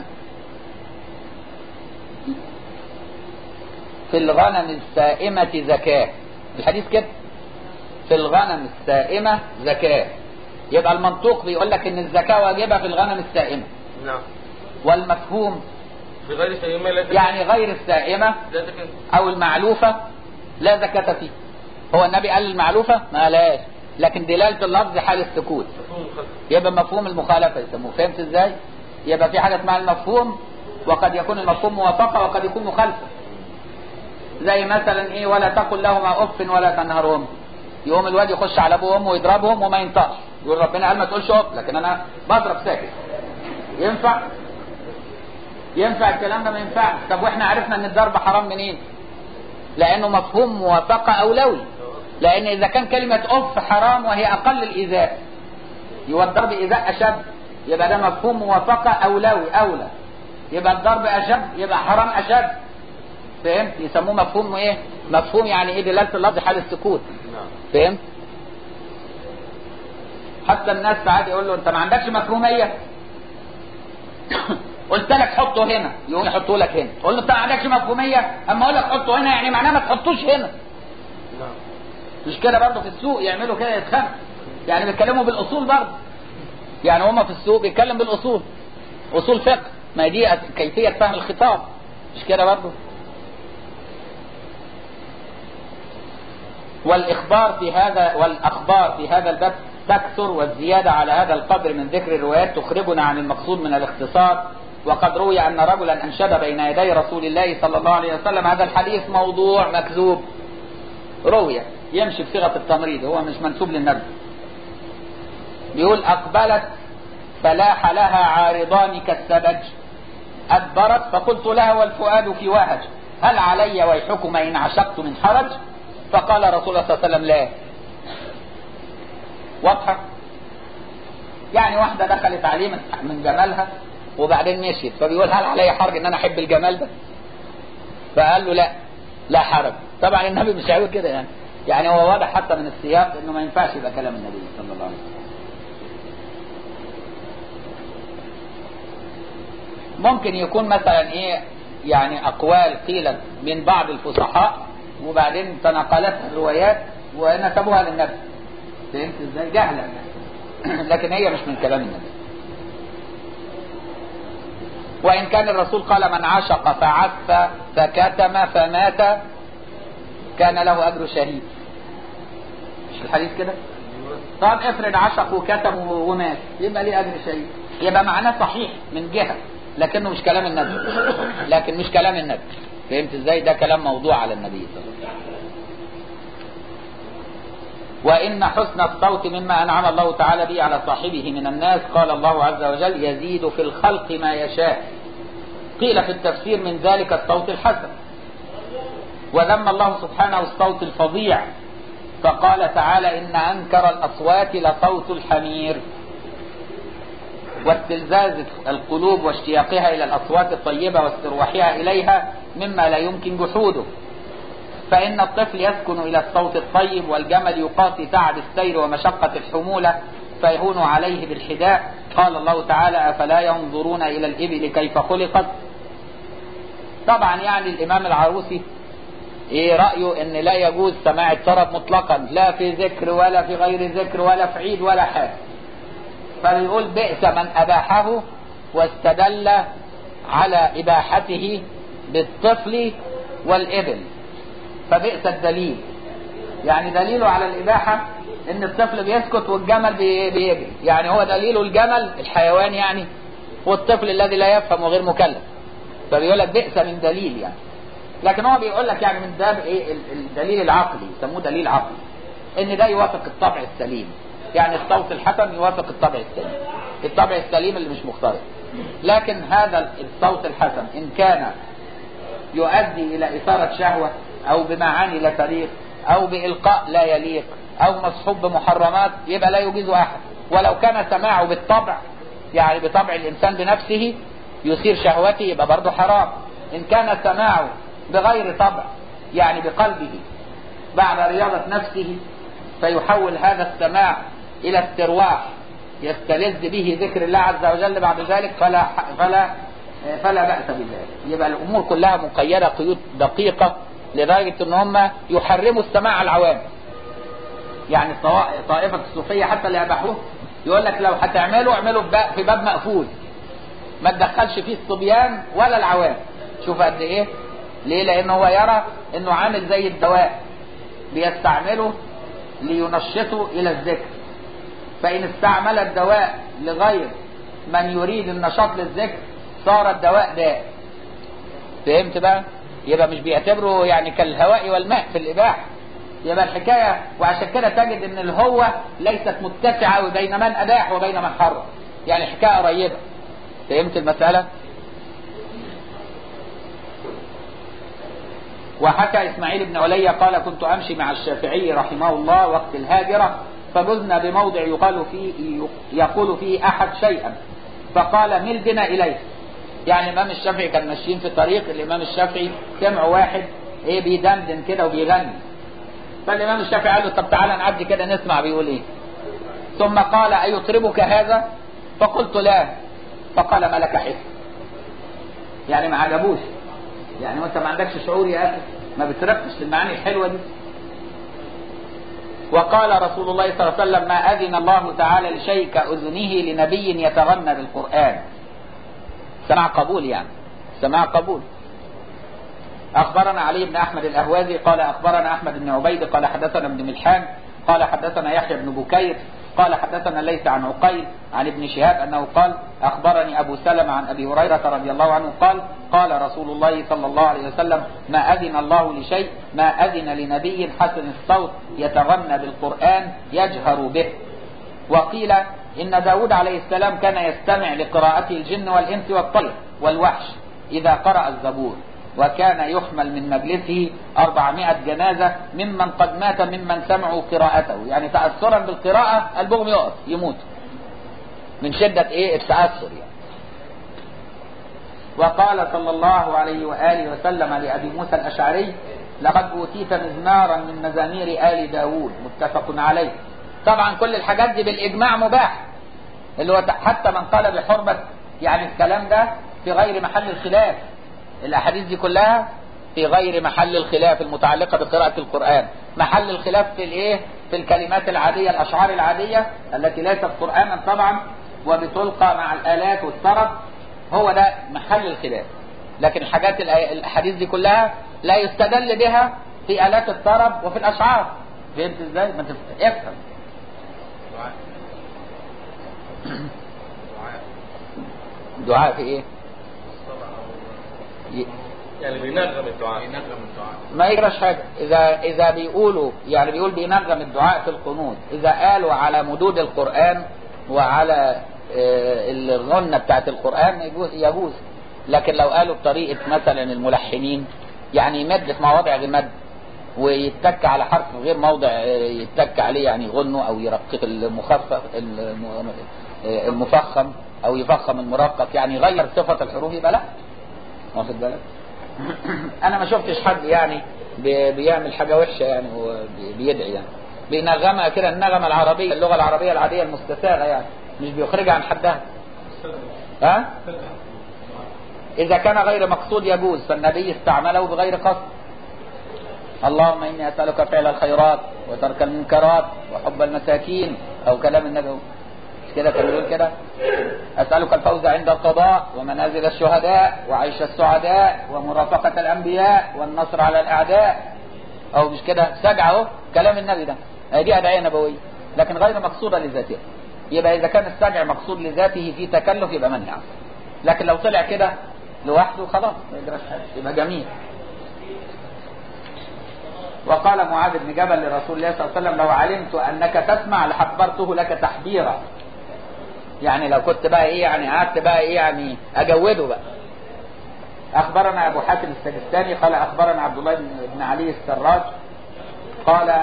[SPEAKER 1] في الغنم السائمة زكاة الحديث كده في الغنم السائمة زكاة يبقى المنطوق بيقول لك ان الزكاة واجبة في الغنم السائمة
[SPEAKER 2] نعم
[SPEAKER 1] والمفهوم
[SPEAKER 2] في غير سيما لا زكاة
[SPEAKER 1] يعني غير السائمة
[SPEAKER 2] لا زكاة
[SPEAKER 1] او المعلوفة لا زكاة فيه هو النبي قال المعلوفة ما قالهاش لكن دلالة اللفظ حال السكوت
[SPEAKER 2] مفهوم مخالف
[SPEAKER 1] يبقى مفهوم المخالفة يسموه فهمت ازاي يبقى في حاجة اسمها المفهوم وقد يكون المفهوم موافقة وقد يكون مخالفة زي مثلا ايه ولا تقل لهما اف ولا تنهرهم يقوم الواد يخش على ابوه وامه ويضربهم وما ينطقش يقول ربنا قال ما تقولش اف لكن انا بضرب ساكت ينفع ينفع الكلام ده ما ينفعش طب واحنا عرفنا ان الضرب حرام منين لانه مفهوم موافقه اولوي لان اذا كان كلمه اف حرام وهي اقل الايذاء يبقى الضرب إذا أشد يبقى ده مفهوم موافقة أولوي أولى يبقى الضرب أشد يبقى حرام أشد فهمت يسموه مفهوم ايه مفهوم يعني ايه دلالة اللفظ حال السكوت
[SPEAKER 2] نعم
[SPEAKER 1] فهمت حتى الناس ساعات يقول له انت ما عندكش مفهومية قلت لك حطه هنا يقوم يحطه لك هنا قول له انت ما عندكش مفهومية اما اقول لك حطه هنا يعني معناه ما تحطوش هنا
[SPEAKER 2] نعم
[SPEAKER 1] مش كده برضه في السوق يعملوا كده يتخانقوا يعني بيتكلموا بالاصول برضه يعني هما في السوق بيتكلم بالاصول اصول فقه ما دي كيفيه فهم الخطاب مش كده برضه والاخبار في هذا والاخبار في هذا الباب تكثر والزياده على هذا القدر من ذكر الروايات تخرجنا عن المقصود من الاختصار وقد روي ان رجلا انشد بين يدي رسول الله صلى الله عليه وسلم هذا الحديث موضوع مكذوب روي يمشي بصيغه التمريض هو مش منسوب للنبي بيقول اقبلت فلاح لها عارضان كالسبج ادبرت فقلت لها والفؤاد في وهج هل علي ويحكم ان عشقت من حرج فقال رسول الله صلى الله عليه وسلم لا واضحه يعني واحده دخلت عليه من من جمالها وبعدين مشيت فبيقول هل علي حرج ان انا احب الجمال ده فقال له لا لا حرج طبعا النبي مش هيقول كده يعني يعني هو واضح حتى من السياق انه ما ينفعش يبقى كلام النبي صلى الله عليه وسلم ممكن يكون مثلا ايه يعني اقوال قيلت من بعض الفصحاء وبعدين تناقلتها الروايات ونسبوها للنبي فهمت ازاي جهلا يعني لكن هي مش من كلام النبي وان كان الرسول قال من عشق فعف فكتم فمات كان له اجر شهيد مش الحديث كده طب افرض عشق وكتم ومات يبقى ليه اجر شهيد يبقى معناه صحيح من جهه لكنه مش كلام النبي لكن مش كلام النبي فهمت ازاي ده كلام موضوع على النبي صلى الله عليه وسلم وإن حسن الصوت مما أنعم الله تعالى به على صاحبه من الناس قال الله عز وجل يزيد في الخلق ما يشاء قيل في التفسير من ذلك الصوت الحسن وذم الله سبحانه الصوت الفظيع فقال تعالى إن أنكر الأصوات لصوت الحمير واستلزاز القلوب واشتياقها إلى الأصوات الطيبة واستروحها إليها مما لا يمكن جحوده فإن الطفل يسكن إلى الصوت الطيب والجمل يقاسي تعب السير ومشقة الحمولة فيهون عليه بالحداء قال الله تعالى أفلا ينظرون إلى الإبل كيف خلقت طبعا يعني الإمام العروسي ايه رأيه ان لا يجوز سماع الطرب مطلقا لا في ذكر ولا في غير ذكر ولا في عيد ولا حاجة فبيقول بئس من أباحه واستدل على إباحته بالطفل والإبل فبئس الدليل يعني دليله على الإباحة إن الطفل بيسكت والجمل بي- بيجري يعني هو دليله الجمل الحيوان يعني والطفل الذي لا يفهم وغير مكلف فبيقول لك بئس من دليل يعني لكن هو بيقول لك يعني من باب ايه ال- الدليل العقلي يسموه دليل عقلي ان ده يوافق الطبع السليم يعني الصوت الحسن يوافق الطبع السليم الطبع السليم اللي مش مختلط لكن هذا الصوت الحسن ان كان يؤدي الى اثارة شهوة او بمعاني لا تليق او بالقاء لا يليق او مصحوب بمحرمات يبقى لا يجيز احد ولو كان سماعه بالطبع يعني بطبع الانسان بنفسه يثير شهوته يبقى برضه حرام ان كان سماعه بغير طبع يعني بقلبه بعد رياضة نفسه فيحول هذا السماع الى استرواح يستلذ به ذكر الله عز وجل بعد ذلك فلا فلا فلا بأس بذلك يبقى الأمور كلها مقيدة قيود دقيقة لدرجة ان هم يحرموا السماع على العوام يعني الطوا- طائفة الصوفية حتى اللي أباحوه يقول لك لو هتعملوا اعملوا في باب- في باب مقفول ما تدخلش فيه الصبيان ولا العوام شوف قد ايه ليه لان هو يرى انه عامل زي الدواء بيستعمله لينشطه الى الذكر فان استعمل الدواء لغير من يريد النشاط للذكر صار الدواء داء فهمت بقى يبقى مش بيعتبره يعني كالهواء والماء في الاباحه يبقى الحكايه وعشان كده تجد ان الهوة ليست متسعه بين من اباح وبين من حرم يعني الحكايه قريبه فهمت المساله وحكى إسماعيل بن علي قال كنت أمشي مع الشافعي رحمه الله وقت الهاجرة فجزنا بموضع يقال فيه يقول فيه أحد شيئا فقال مل بنا إليه يعني الإمام الشافعي كان ماشيين في طريق الإمام الشافعي سمع واحد إيه بيدندن كده وبيغني فالإمام الشافعي قال له طب تعالى نعدي كده نسمع بيقول إيه ثم قال أيطربك هذا فقلت لا فقال ما لك حس يعني ما عجبوش يعني وانت ما عندكش شعور يا اخي ما بتركزش المعاني الحلوه دي وقال رسول الله صلى الله عليه وسلم ما اذن الله تعالى لشيء كاذنه لنبي يتغنى بالقران سماع قبول يعني سماع قبول اخبرنا علي بن احمد الاهوازي قال اخبرنا احمد بن عبيد قال حدثنا ابن ملحان قال حدثنا يحيى بن بكير قال حدثنا ليس عن عقيل عن ابن شهاب انه قال اخبرني ابو سلمة عن ابي هريرة رضي الله عنه قال قال رسول الله صلى الله عليه وسلم ما اذن الله لشيء ما اذن لنبي حسن الصوت يتغنى بالقرآن يجهر به وقيل ان داود عليه السلام كان يستمع لقراءته الجن والانس والطير والوحش اذا قرأ الزبور وكان يحمل من مجلسه أربعمائة جنازة ممن قد مات ممن سمعوا قراءته يعني تأثرا بالقراءة قلبهم يقف يموت من شدة ايه التأثر يعني وقال صلى الله عليه وآله وسلم لأبي موسى الأشعري لقد أوتيت مزمارا من مزامير آل داود متفق عليه طبعا كل الحاجات دي بالإجماع مباح اللي هو حتى من قال بحرمة يعني الكلام ده في غير محل الخلاف الاحاديث دي كلها في غير محل الخلاف المتعلقه بقراءه القران محل الخلاف في الايه في الكلمات العاديه الاشعار العاديه التي ليست قرانا طبعا وبتلقى مع الالات والطرب هو ده محل الخلاف لكن الحاجات الاحاديث دي كلها لا يستدل بها في الات الطرب وفي الاشعار فهمت ازاي ما افهم دعاء في ايه
[SPEAKER 2] يعني بينغم الدعاء بينغم الدعاء
[SPEAKER 1] ما يجراش حاجة إذا إذا بيقولوا يعني بيقول بينغم الدعاء في القنوت إذا قالوا على مدود القرآن وعلى الغنة بتاعت القرآن يجوز يجوز لكن لو قالوا بطريقة مثلا الملحنين يعني يمد في مواضع غير مد ويتك على حرف غير موضع يتك عليه يعني يغنوا او يرقق المخفف المفخم او يفخم المرقق يعني يغير صفة الحروف يبقى لا واخد بالك انا ما شفتش حد يعني بيعمل حاجة وحشة يعني هو بيدعي يعني بينغمها كده النغمة العربية اللغة العربية العادية المستساغة يعني مش بيخرجها عن حدها ها اذا كان غير مقصود يجوز فالنبي استعمله بغير قصد اللهم اني اسالك فعل الخيرات وترك المنكرات وحب المساكين او كلام النبي مش كده كان بيقول كده اسالك الفوز عند القضاء ومنازل الشهداء وعيش السعداء ومرافقه الانبياء والنصر على الاعداء او مش كده سجع اهو كلام النبي ده هي دي ادعيه نبويه لكن غير مقصوده لذاتها يبقى اذا كان السجع مقصود لذاته في تكلف يبقى منع لكن لو طلع كده لوحده خلاص ما يجراش حاجه يبقى جميل وقال معاذ بن جبل لرسول الله صلى الله عليه وسلم لو علمت انك تسمع لحبرته لك تحبيرا يعني لو كنت بقى ايه يعني قعدت بقى ايه يعني اجوده بقى اخبرنا ابو حاتم السجستاني قال اخبرنا عبد الله بن علي السراج قال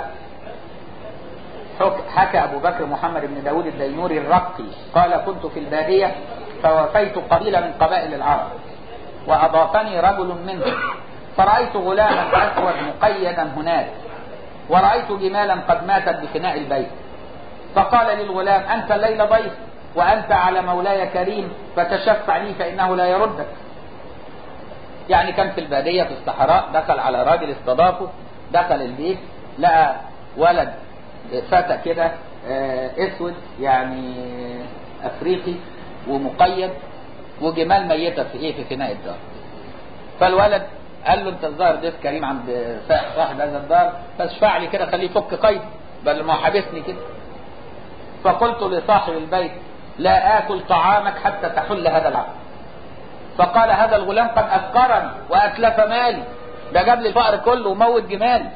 [SPEAKER 1] حكى ابو بكر محمد بن داود الدينوري الرقي قال كنت في الباديه فوفيت قبيله من قبائل العرب واضافني رجل منهم فرأيت غلاما أسود مقيدا هناك ورأيت جمالا قد ماتت بفناء البيت فقال للغلام أنت الليل ضيف وأنت على مولاي كريم فتشفع لي فإنه لا يردك يعني كان في البادية في الصحراء دخل على راجل استضافه دخل البيت لقى ولد فتى كده اسود يعني افريقي ومقيد وجمال ميتة في ايه في فناء الدار فالولد قال له انت الظاهر ضيف كريم عند صاحب هذا الدار فاشفع لي كده خليه يفك قيد بل ما حابسني كده فقلت لصاحب البيت لا اكل طعامك حتى تحل هذا العقد فقال هذا الغلام قد افقرني واتلف مالي ده جاب لي الفقر كله وموت جمالي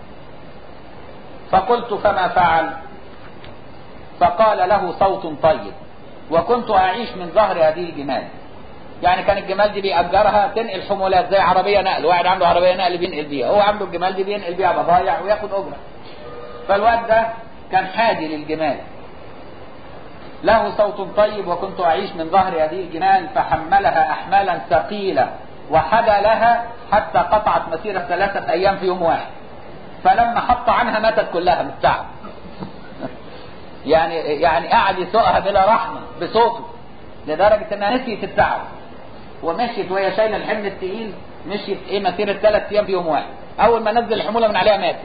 [SPEAKER 1] فقلت فما فعل فقال له صوت طيب وكنت اعيش من ظهر هذه الجمال يعني كان الجمال دي بيأجرها تنقل حمولات زي عربية نقل واحد عنده عربية نقل بينقل بيها هو عنده الجمال دي بينقل بيها بضايع وياخد أجرة فالواد ده كان حادي للجمال له صوت طيب وكنت أعيش من ظهر هذه الجمال فحملها أحمالا ثقيلة وحدا لها حتى قطعت مسيرة ثلاثة أيام في يوم واحد فلما حط عنها ماتت كلها من التعب يعني يعني قعد يسوقها بلا رحمة بصوته لدرجة انها نسيت التعب ومشيت وهي شايلة الحمل التقيل مشيت ايه مسيرة ثلاث ايام في يوم واحد اول ما نزل الحمولة من عليها ماتت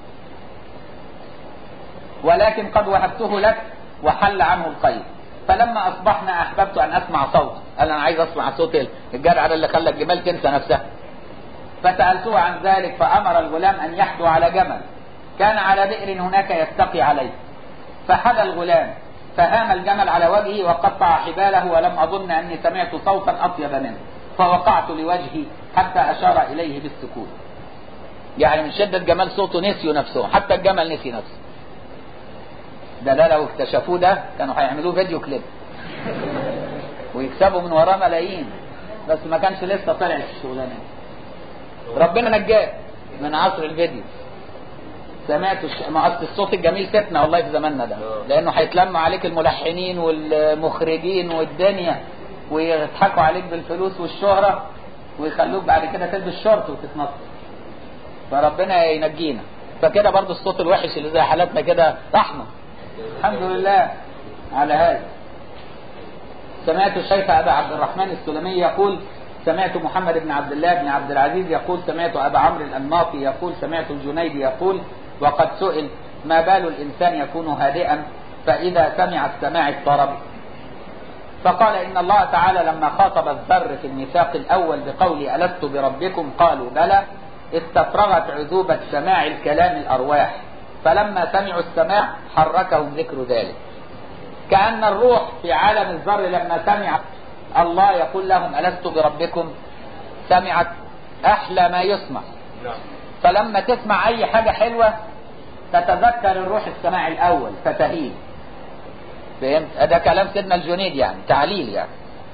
[SPEAKER 1] ولكن قد وهبته لك وحل عنه القيد فلما اصبحنا احببت ان اسمع صوت قال انا عايز اسمع صوت الجدع ده اللي خلى الجمال تنسى نفسها فسالته عن ذلك فامر الغلام ان يحدو على جمل كان على بئر هناك يستقي عليه فحدى الغلام فهام الجمل على وجهه وقطع حباله ولم اظن اني سمعت صوتا اطيب منه فوقعت لوجهي حتى اشار اليه بالسكوت يعني من شده جمال صوته نسيوا نفسهم حتى الجمل نسي نفسه ده ده لو اكتشفوه ده كانوا هيعملوه فيديو كليب ويكسبوا من وراه ملايين بس ما كانش لسه طلع الشغلانه ربنا نجاه من عصر الفيديو سمعت الش... ما اصل الصوت الجميل فتنه والله في زماننا ده لانه هيتلم عليك الملحنين والمخرجين والدنيا ويضحكوا عليك بالفلوس والشهره ويخلوك بعد كده تلبس شورت وتتنطط فربنا ينجينا فكده برضو الصوت الوحش اللي زي حالاتنا كده رحمه الحمد لله على هذا سمعت الشيخ أبا عبد الرحمن السلمي يقول سمعت محمد بن عبد الله بن عبد العزيز يقول سمعت أبا عمرو الأنماطي يقول سمعت الجنيدي يقول وقد سئل ما بال الإنسان يكون هادئا فإذا سمع السماع اضطرب فقال إن الله تعالى لما خاطب الذر في الميثاق الأول بقول ألست بربكم قالوا بلى استفرغت عذوبة سماع الكلام الأرواح فلما سمعوا السماع حركهم ذكر ذلك كأن الروح في عالم الذر لما سمع الله يقول لهم ألست بربكم سمعت أحلى ما يسمع فلما تسمع أي حاجة حلوة تتذكر الروح السماع الأول فتهيل فهمت؟ ده كلام سيدنا الجنيد يعني تعليل يعني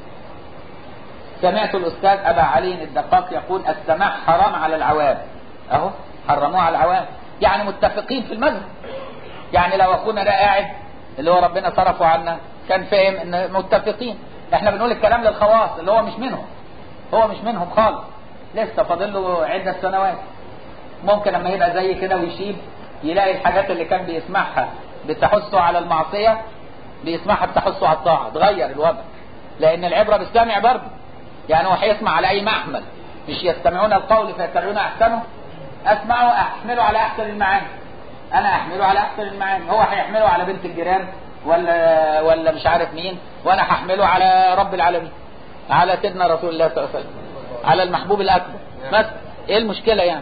[SPEAKER 1] سمعت الأستاذ أبا علي الدقاق يقول السماع حرام على العوام أهو حرموه على العوام يعني متفقين في المذهب يعني لو أخونا ده قاعد اللي هو ربنا صرفه عنا كان فاهم ان متفقين احنا بنقول الكلام للخواص اللي هو مش منهم هو مش منهم خالص لسه فاضل له عدة سنوات ممكن لما يبقى زي كده ويشيب يلاقي الحاجات اللي كان بيسمعها بتحثه على المعصية بيسمعها بتحثه على الطاعة تغير الوضع لأن العبرة بالسامع برضه يعني هو هيسمع على أي محمل مش يستمعون القول فيتبعون أحسنه أسمعه أحمله على أحسن المعاني أنا أحمله على أحسن المعاني هو هيحمله على بنت الجيران ولا ولا مش عارف مين وأنا هحمله على رب العالمين على سيدنا رسول الله صلى الله عليه وسلم على المحبوب الأكبر بس إيه المشكلة يعني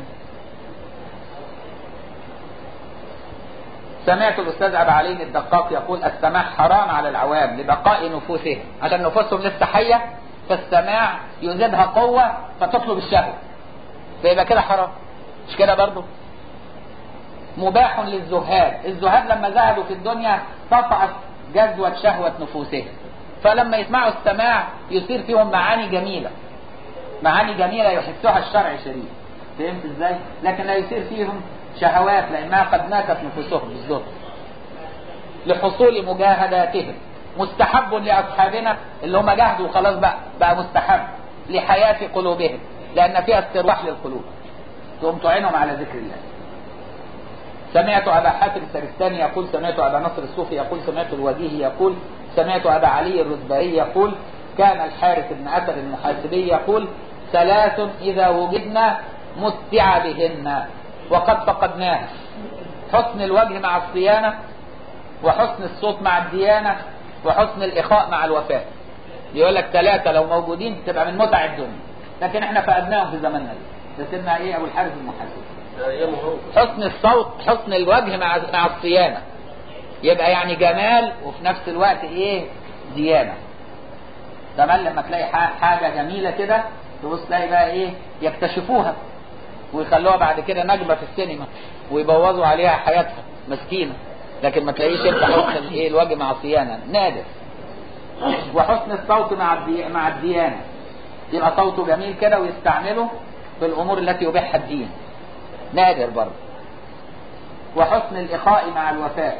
[SPEAKER 1] سمعت الأستاذ أبا علي الدقاق يقول السماع حرام على العوام لبقاء نفوسهم عشان نفوسهم لسه حية فالسماع يزيدها قوة فتطلب الشهوة فيبقى كده حرام مش كده برضه مباح للزهاد الزهاد لما زهدوا في الدنيا طفعت جذوة شهوة نفوسهم فلما يسمعوا السماع يصير فيهم معاني جميلة معاني جميلة يحسها الشرع الشريف فهمت ازاي لكن لا يصير فيهم شهوات لانها قد ماتت نفوسهم بالظبط لحصول مجاهداتهم مستحب لاصحابنا اللي هم جاهدوا خلاص بقى بقى مستحب لحياة قلوبهم لان فيها استراح للقلوب تقوم تعينهم على ذكر الله سمعت أبا حاتم السرستاني يقول سمعت أبا نصر الصوفي يقول سمعت الوجيهي يقول سمعت أبا علي الرزباري يقول كان الحارث بن أسد المحاسبي يقول ثلاث إذا وجدنا متع بهن وقد فقدناها حسن الوجه مع الصيانة وحسن الصوت مع الديانة وحسن الإخاء مع الوفاء يقول لك ثلاثة لو موجودين تبقى من متع الدنيا لكن احنا فقدناهم في زماننا ده سيدنا ايه ابو الحارث المحاسبي حسن الصوت حسن الوجه مع مع الصيانة يبقى يعني جمال وفي نفس الوقت ايه ديانة كمان لما تلاقي حاجة جميلة كده تبص تلاقي بقى ايه يكتشفوها ويخلوها بعد كده نجمة في السينما ويبوظوا عليها حياتها مسكينة لكن ما تلاقيش انت حسن الايه الوجه مع الصيانة نادر وحسن الصوت مع الدي... مع الديانة يبقى صوته جميل كده ويستعمله في الامور التي يبيحها الدين نادر برضه وحسن الإخاء مع الوفاء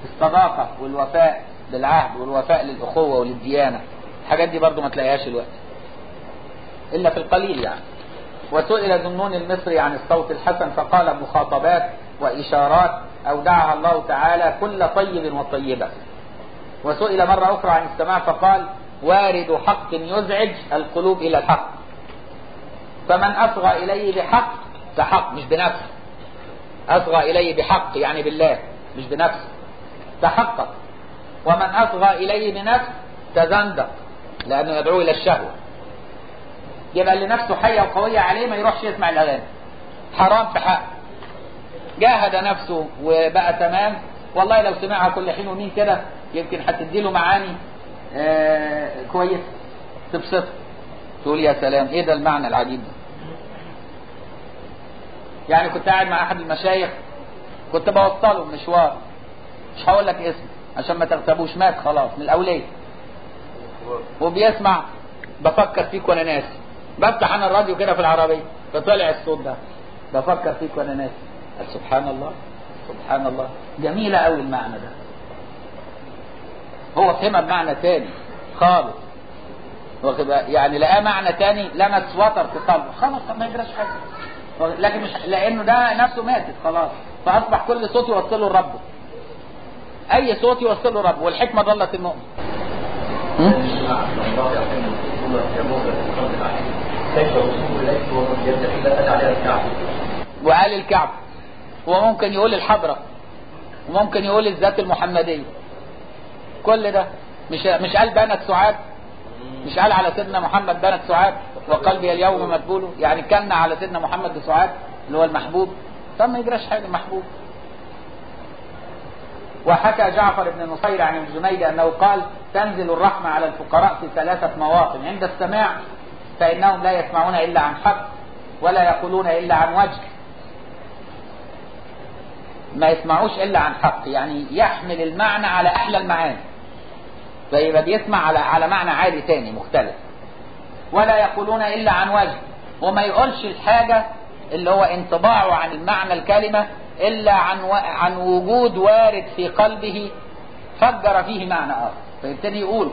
[SPEAKER 1] الصداقة والوفاء بالعهد والوفاء للأخوة وللديانة الحاجات دي برضو ما تلاقيهاش الوقت إلا في القليل يعني وسئل ذنون المصري عن الصوت الحسن فقال مخاطبات وإشارات أودعها الله تعالى كل طيب وطيبة وسئل مرة أخرى عن السماع فقال وارد حق يزعج القلوب إلى الحق فمن أصغى إليه بحق فحق مش بنفس أصغى إليه بحق يعني بالله مش بنفس تحقق ومن أصغى إليه بنفس تزندق لأنه يدعو إلى الشهوة يبقى اللي نفسه حية وقوية عليه ما يروحش يسمع الأغاني حرام في حق جاهد نفسه وبقى تمام والله لو سمعها كل حين ومين كده يمكن هتديله معاني آه كويس تبسطه تقول يا سلام ايه ده المعنى العجيب ده يعني كنت قاعد مع احد المشايخ كنت بوصله مشوار مش هقول لك اسم عشان ما تغتابوش مات خلاص من الاوليه وبيسمع بفكر فيك وانا ناسي بفتح انا الراديو كده في العربيه فطلع الصوت ده بفكر فيك وانا ناسي قال سبحان الله سبحان الله جميله قوي المعنى ده هو فهمها بمعنى تاني خالص واخد يعني لقاه معنى تاني لمس وتر في قلبه خلاص ما يجراش حاجه لكن مش لانه ده نفسه ماتت خلاص فاصبح كل صوت يوصله لربه اي صوت يوصله لربه والحكمه ضلت المؤمن
[SPEAKER 3] كيف وصول اليك ومن يدعي الى اتى عليها الكعبه
[SPEAKER 1] وقال الكعبة وممكن يقول الحضرة وممكن يقول الذات المحمدية كل ده مش مش قال بنت سعاد مش قال على سيدنا محمد بنت سعاد وقلبي اليوم مدبوله يعني كلنا على سيدنا محمد بسعاد اللي هو المحبوب طب ما يجراش حاجة محبوب وحكى جعفر بن نصير عن الجنيد أنه قال تنزل الرحمة على الفقراء في ثلاثة مواطن عند السماع فإنهم لا يسمعون إلا عن حق ولا يقولون إلا عن وجه ما يسمعوش إلا عن حق يعني يحمل المعنى على أحلى المعاني فيبقى بيسمع على على معنى عالي تاني مختلف ولا يقولون إلا عن وجه وما يقولش الحاجة اللي هو انطباعه عن المعنى الكلمة إلا عن و... عن وجود وارد في قلبه فجر فيه معنى آخر فيبتدي يقول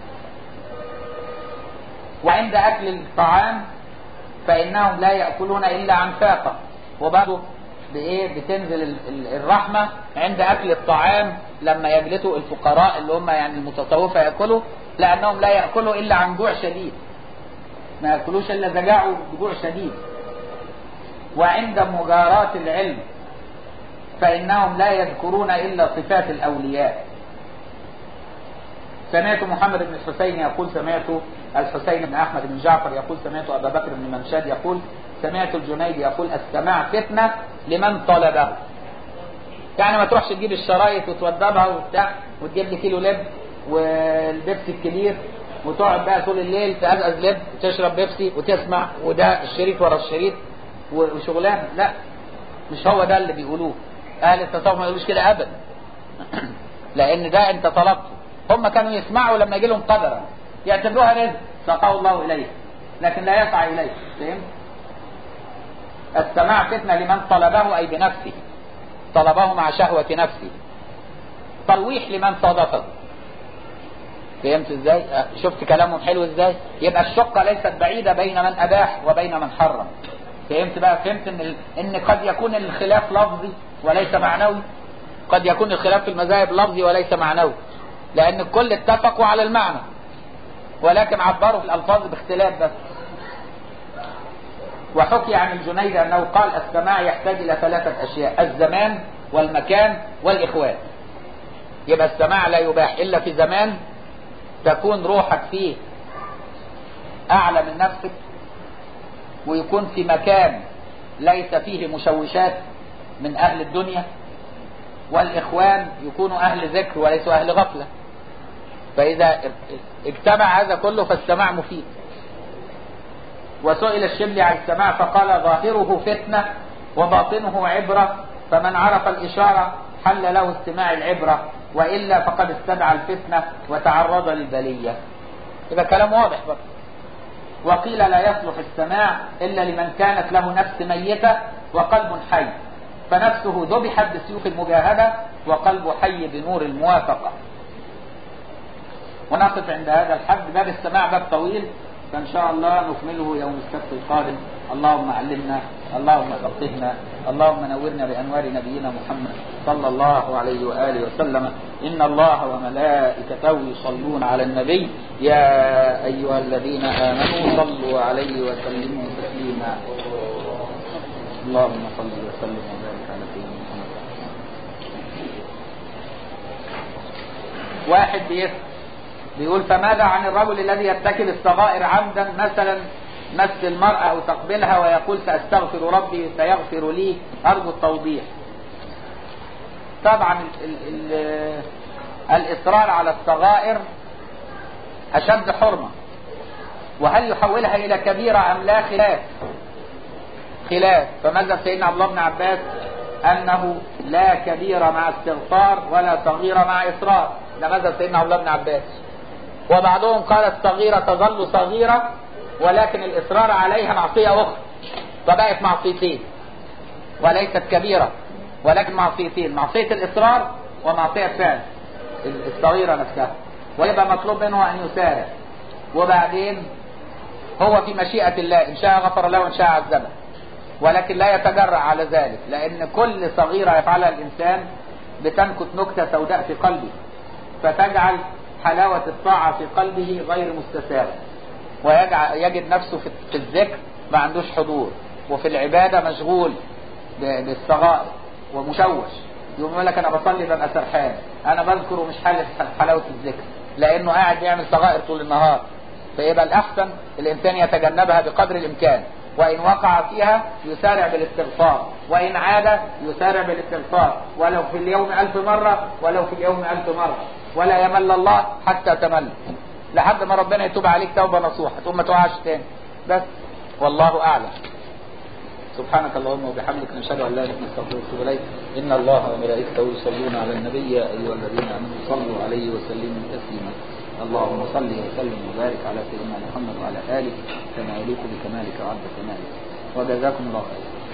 [SPEAKER 1] وعند أكل الطعام فإنهم لا يأكلون إلا عن فاقة وبرضه بإيه بتنزل الرحمة عند أكل الطعام لما يجلسوا الفقراء اللي هم يعني المتصوفة يأكلوا لأنهم لا يأكلوا إلا عن جوع شديد ما يأكلوش إلا إذا جاعوا بجوع شديد وعند مجاراة العلم فإنهم لا يذكرون إلا صفات الأولياء سمعت محمد بن الحسين يقول سمعت الحسين بن أحمد بن جعفر يقول سمعت أبا بكر بن منشاد يقول سمعت الجنيد يقول السماع فتنة لمن طلبه يعني ما تروحش تجيب الشرايط وتوضبها وبتاع وتجيب لي كيلو لب والبيبسي الكبير وتقعد بقى طول الليل تقزقز لب وتشرب بيبسي وتسمع وده الشريط ورا الشريط وشغلانه لا مش هو ده اللي بيقولوه اهل التصوف ما يقولوش كده ابدا لان ده انت طلبته هم كانوا يسمعوا لما يجي لهم قدرا يعتبروها رزق ساقه الله اليه لكن لا يسعى اليه فهمت السماع فتنه لمن طلبه اي بنفسه طلبه مع شهوه نفسه ترويح لمن صادفه فهمت ازاي شفت كلامهم حلو ازاي يبقى الشقه ليست بعيده بين من اباح وبين من حرم فهمت بقى فهمت ان ال... ان قد يكون الخلاف لفظي وليس معنوي قد يكون الخلاف في المذاهب لفظي وليس معنوي لان الكل اتفقوا على المعنى ولكن عبروا في الالفاظ باختلاف بس وحكي عن الجنيد انه قال السماع يحتاج الى ثلاثه اشياء الزمان والمكان والاخوان يبقى السماع لا يباح الا في زمان تكون روحك فيه اعلى من نفسك ويكون في مكان ليس فيه مشوشات من اهل الدنيا والاخوان يكونوا اهل ذكر وليسوا اهل غفله فاذا اجتمع هذا كله فالسماع مفيد وسئل الشبلي عن السماع فقال ظاهره فتنه وباطنه عبره فمن عرف الاشاره حل له استماع العبره والا فقد استدعى الفتنه وتعرض للبليه يبقى كلام واضح بقى وقيل لا يصلح السماع إلا لمن كانت له نفس ميتة وقلب حي فنفسه ذبحت بسيوف المجاهدة وقلبه حي بنور الموافقة ونقف عند هذا الحد باب السماع باب طويل فإن شاء الله نكمله يوم السبت القادم اللهم علمنا اللهم فقهنا اللهم نورنا بأنوار نبينا محمد صلى الله عليه وآله وسلم إن الله وملائكته يصلون على النبي يا أيها الذين آمنوا صلوا عليه وسلموا تسليما اللهم صل وسلم وبارك على سيدنا محمد واحد بيسأل بيقول فماذا عن الرجل الذي يرتكب الصغائر عمدا مثلا مس المرأة أو تقبلها ويقول سأستغفر ربي فيغفر لي أرجو التوضيح طبعا ال ال ال الإصرار على الصغائر أشد حرمة وهل يحولها إلى كبيرة أم لا خلاف خلاف فماذا سيدنا عبد الله بن عباس أنه لا كبيرة مع استغفار ولا صغيرة مع إصرار ده ماذا سيدنا عبد الله بن عباس وبعضهم قال الصغيرة تظل صغيرة ولكن الإصرار عليها معصية أخرى فبقت معصيتين وليست كبيرة ولكن معصيتين معصية الإصرار ومعصية فعل الصغيرة نفسها ويبقى مطلوب منه أن يسارع وبعدين هو في مشيئة الله إن شاء غفر له وإن شاء عذبه ولكن لا يتجرأ على ذلك لأن كل صغيرة يفعلها الإنسان بتنكت نكتة سوداء في قلبه فتجعل حلاوة الطاعة في قلبه غير مستساغ ويجد نفسه في الذكر ما عندوش حضور وفي العبادة مشغول بالصغائر ومشوش يقوم يقول لك انا بصلي ببقى سرحان انا بذكر ومش حالف حلاوة الذكر لانه قاعد بيعمل صغائر طول النهار فيبقى الاحسن الانسان يتجنبها بقدر الامكان وإن وقع فيها يسارع بالاستغفار وإن عاد يسارع بالاستغفار ولو في اليوم ألف مرة ولو في اليوم ألف مرة ولا يمل الله حتى تمل لحد ما ربنا يتوب عليك توبة نصوحة ثم تقعش تاني بس والله أعلم سبحانك اللهم وبحمدك نشهد ان لا اله الا انت نستغفرك ونتوب اليك ان الله وملائكته يصلون على النبي يا ايها الذين امنوا صلوا عليه وسلموا تسليما اللهم صل وسلم وبارك على سيدنا محمد وعلى اله كما يليق بكمالك وعد كمالك وجزاكم الله خيرا